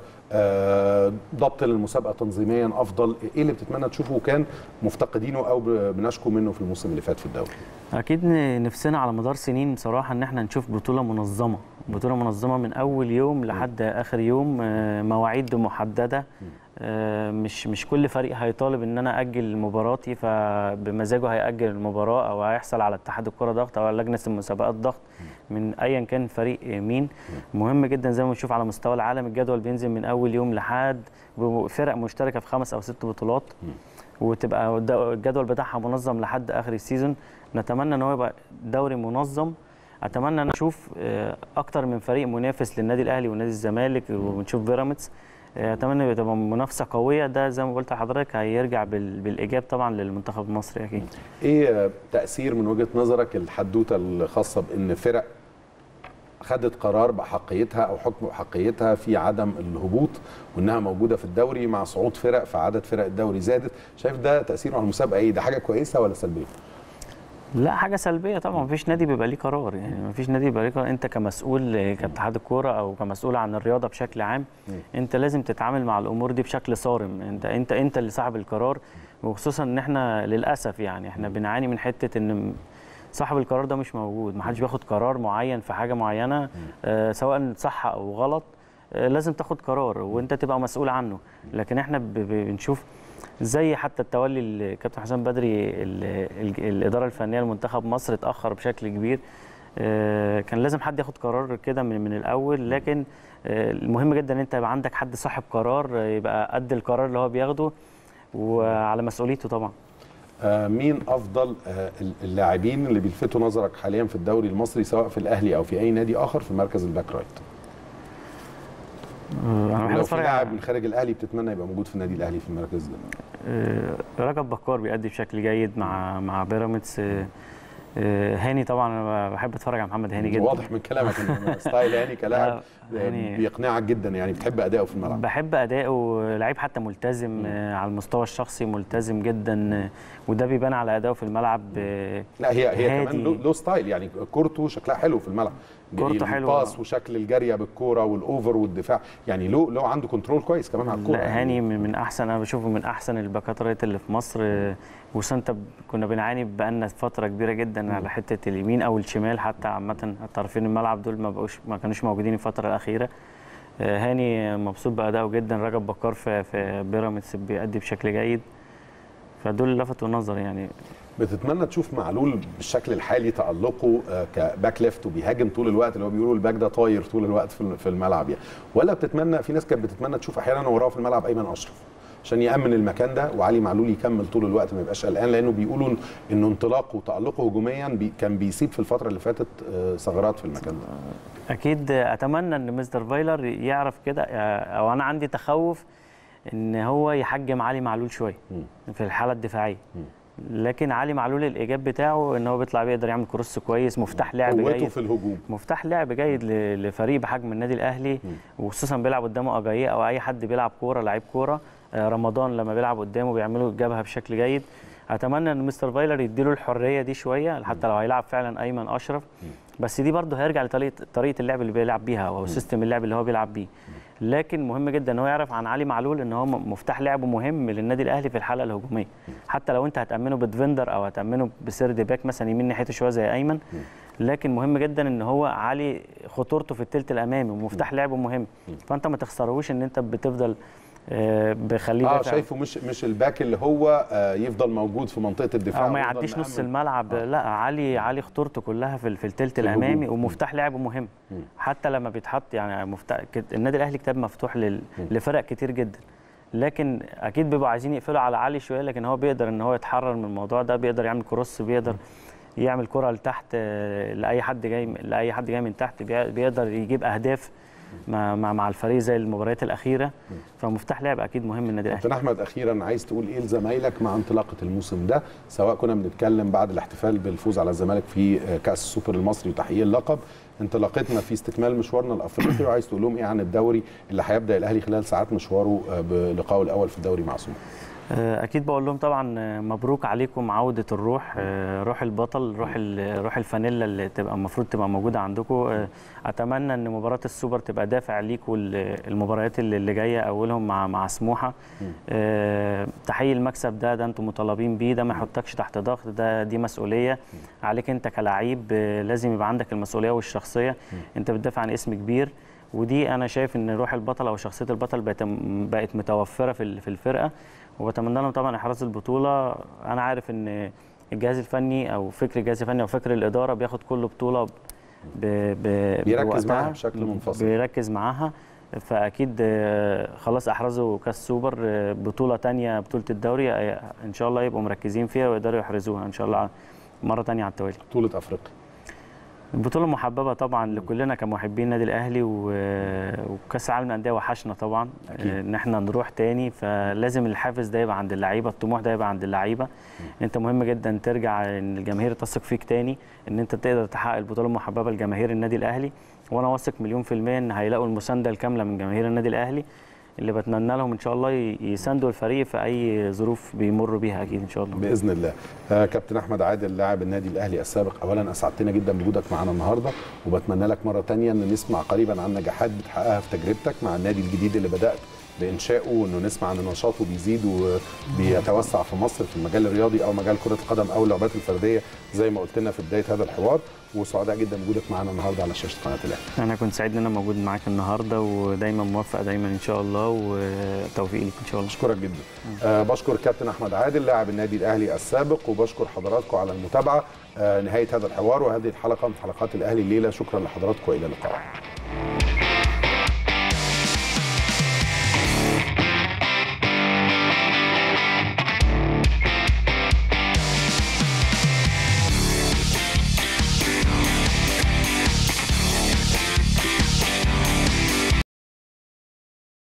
آه، ضبط للمسابقه تنظيميا افضل ايه اللي بتتمنى تشوفه كان مفتقدينه او ب- بنشكو منه في الموسم اللي فات في الدوري اكيد ن- نفسنا على مدار سنين بصراحه ان احنا نشوف بطوله منظمه بطوله منظمه من اول يوم لحد اخر يوم آه، مواعيد محدده آه، مش مش كل فريق هيطالب ان انا اجل مباراتي فبمزاجه هياجل المباراه او هيحصل على اتحاد الكره ضغط او على لجنه المسابقات ضغط من ايا كان فريق مين مهم جدا زي ما بنشوف على مستوى العالم الجدول بينزل من اول يوم لحد فرق مشتركه في خمس او ست بطولات وتبقى الد- الجدول بتاعها منظم لحد اخر السيزون نتمنى ان هو يبقى دوري منظم اتمنى ان اشوف آه، اكتر من فريق منافس للنادي الاهلي ونادي الزمالك ونشوف بيراميدز آه، اتمنى تبقى منافسه قويه ده زي ما قلت لحضرتك هيرجع بال- بالايجاب طبعا للمنتخب المصري اكيد ايه آه، تاثير من وجهه نظرك الحدوته الخاصه بان فرق خدت قرار باحقيتها او حكم باحقيتها في عدم الهبوط وانها موجوده في الدوري مع صعود فرق فعدد فرق الدوري زادت شايف ده تاثيره على المسابقه ايه ده حاجه كويسه ولا سلبيه لا حاجه سلبيه طبعا مفيش نادي بيبقى ليه قرار يعني مفيش نادي بيبقى ليه قرار انت كمسؤول آه، كاتحاد الكوره او كمسؤول عن الرياضه بشكل عام انت لازم تتعامل مع الامور دي بشكل صارم انت انت انت اللي صاحب القرار وخصوصا ان احنا للاسف يعني احنا بنعاني من حته ان صاحب القرار ده مش موجود محدش بياخد قرار معين في حاجه معينه آه سواء صح او غلط آه لازم تاخد قرار وانت تبقى مسؤول عنه لكن احنا ب- ب- بنشوف زي حتى التولي الكابتن حسام بدري ال- ال- الاداره الفنيه لمنتخب مصر اتاخر بشكل كبير آه، كان لازم حد ياخد قرار كده من من الاول لكن آه، المهم جدا ان انت يبقى عندك حد صاحب قرار آه، يبقى قد القرار اللي هو بياخده وعلى مسؤوليته طبعا آه مين افضل آه اللاعبين اللي بيلفتوا نظرك حاليا في الدوري المصري سواء في الاهلي او في اي نادي اخر في مركز الباك رايت انا بحب لو في اتفرج لاعب على من خارج الاهلي بتتمنى يبقى موجود في النادي الاهلي في المركز ده آه، رجب بكار بيأدي بشكل جيد مع مع بيراميدز آه، آه، هاني طبعا انا بحب اتفرج على محمد هاني جدا واضح من كلامك ان ستايل هاني كلاعب لا، هاني- بيقنعك جدا يعني بتحب اداؤه في الملعب بحب اداؤه لعيب حتى ملتزم آه، على المستوى الشخصي ملتزم جدا آه، وده بيبان على اداؤه في الملعب آه، لا هي هي هادي. كمان له له ستايل يعني كورته شكلها حلو في الملعب كورته حلوة. الباس وشكل الجاريه بالكوره والاوفر والدفاع يعني له له عنده كنترول كويس كمان على الكوره لا هاني من من احسن انا بشوفه من احسن الباكات رايت اللي في مصر آه، وخصوصا انت ب- كنا بنعاني بقالنا فتره كبيره جدا على حته اليمين او الشمال حتى عامه طرفين الملعب دول ما بقوش ما كانوش موجودين الفتره الاخيره آه، هاني مبسوط بادائه جدا رجب بكار في في بيراميدز بيأدي بشكل جيد فدول اللي لفتوا النظر يعني بتتمنى تشوف معلول بالشكل الحالي تألقه آه، كباك ليفت وبيهاجم طول الوقت اللي هو بيقولوا الباك ده طاير طول الوقت في في الملعب يعني ولا بتتمنى في ناس كانت بتتمنى تشوف احيانا وراه في الملعب ايمن اشرف عشان يامن المكان ده وعلي معلول يكمل طول الوقت ما يبقاش قلقان لانه بيقولوا إن- انه انطلاقه وتالقه هجوميا بي كان بيسيب في الفتره اللي فاتت آه، ثغرات في المكان ده اكيد اتمنى ان مستر فايلر يعرف كده او انا عندي تخوف ان هو يحجم علي معلول شويه في الحاله الدفاعيه لكن علي معلول الايجاب بتاعه ان هو بيطلع بيقدر يعمل كروس كويس مفتاح لعب قوته جيد في الهجوم مفتاح لعب جيد ل- لفريق بحجم النادي الاهلي وخصوصا بيلعب قدامه اجاييه او اي حد بيلعب كوره لعيب كوره آه، رمضان لما بيلعب قدامه بيعملوا الجبهه بشكل جيد اتمنى ان مستر فايلر يديله الحريه دي شويه حتى لو هيلعب فعلا ايمن اشرف بس دي برضه هيرجع لطريقه طريقه اللعب اللي بيلعب بيها او سيستم اللعب اللي هو بيلعب بيه لكن مهم جدا ان هو يعرف عن علي معلول ان هو م- مفتاح لعبه مهم للنادي الاهلي في الحلقه الهجوميه حتى لو انت هتامنه بدفندر او هتامنه بسيرد باك مثلا يمين ناحيته شويه زي ايمن لكن مهم جدا ان هو علي خطورته في الثلث الامامي ومفتاح لعبه مهم فانت ما تخسروش ان انت بتفضل آه، بخليه اه دافع. شايفه مش مش الباك اللي هو آه، يفضل موجود في منطقه الدفاع او ما ويفضل يعديش نص مأمن. الملعب لا علي علي خطورته كلها في ال- في الثلث الهجوم. الامامي ومفتاح لعبه مهم حتى لما بيتحط يعني مفتاح كت- النادي الاهلي كتاب مفتوح لل... لفرق كتير جدا لكن اكيد بيبقوا عايزين يقفلوا على علي شويه لكن هو بيقدر ان هو يتحرر من الموضوع ده بيقدر يعمل كروس بيقدر يعمل كره لتحت آه، لاي حد جاي لاي حد جاي من تحت بي- بيقدر يجيب اهداف مع مع مع الفريق زي المباريات الاخيره فمفتاح لعب اكيد مهم للنادي الاهلي كابتن احمد اخيرا عايز تقول ايه لزمايلك مع انطلاقه الموسم ده سواء كنا بنتكلم بعد الاحتفال بالفوز على الزمالك في آه، كاس السوبر المصري وتحقيق اللقب انطلاقتنا في استكمال مشوارنا الافريقي وعايز تقول لهم ايه عن الدوري اللي هيبدا الاهلي خلال ساعات مشواره آه، بلقائه الاول في الدوري مع سموحه آه، اكيد بقول لهم طبعا آه، مبروك عليكم عوده الروح آه، روح البطل روح ال- روح الفانيلا اللي تبقى المفروض تبقى موجوده عندكم آه، اتمنى ان مباراه السوبر تبقى دافع ليكم ال- المباريات اللي اللي جايه اولهم مع مع سموحه آه، تحقيق المكسب ده ده انتم مطالبين بيه ده ما يحطكش تحت ضغط ده دي مسؤوليه عليك انت كلاعب آه، لازم يبقى عندك المسؤوليه والشخصيه انت بتدافع عن اسم كبير ودي انا شايف ان روح البطل او شخصيه البطل بقت بقت متوفره في ال- في الفرقه وبتمنى لهم طبعا احراز البطوله انا عارف ان الجهاز الفني او فكر الجهاز الفني او فكر الاداره بياخد كل بطوله ب ب بيركز بوقتها، معاها بشكل منفصل. بيركز معاها فاكيد آه، خلاص احرزوا كاس سوبر آه، بطوله تانية بطوله الدوري آه، ان شاء الله يبقوا مركزين فيها ويقدروا يحرزوها ان شاء الله مره تانية على التوالي بطوله افريقيا البطولة محببة طبعا لكلنا كمحبين النادي الأهلي و- وكأس العالم للأندية وحشنا طبعا أكيد. إن احنا نروح تاني فلازم الحافز ده يبقى عند اللعيبة الطموح ده يبقى عند اللعيبة أنت مهم جدا ترجع إن الجماهير تثق فيك تاني إن أنت تقدر تحقق البطولة المحببة لجماهير النادي الأهلي وأنا واثق مليون في المية إن هيلاقوا المساندة الكاملة من جماهير النادي الأهلي اللي بتمنى لهم ان شاء الله ي- يساندوا الفريق في اي ظروف بيمروا بيها اكيد ان شاء الله باذن الله آه كابتن احمد عادل لاعب النادي الاهلي السابق اولا اسعدتنا جدا بوجودك معنا النهارده وبتمنى لك مره تانية ان نسمع قريبا عن نجاحات بتحققها في تجربتك مع النادي الجديد اللي بدات بانشائه وانه نسمع ان نشاطه بيزيد وبيتوسع في مصر في المجال الرياضي او مجال كره القدم او اللعبات الفرديه زي ما قلت لنا في بدايه هذا الحوار وسعداء جدا بوجودك معنا النهارده على شاشه قناه الاهلي انا كنت سعيد ان انا موجود معاك النهارده ودايما موفق دايما ان شاء الله وتوفيق ليك ان شاء الله بشكرك جدا آه بشكر كابتن احمد عادل لاعب النادي الاهلي السابق وبشكر حضراتكم على المتابعه آه نهايه هذا الحوار وهذه الحلقه من حلقات الاهلي الليله شكرا لحضراتكم والى اللقاء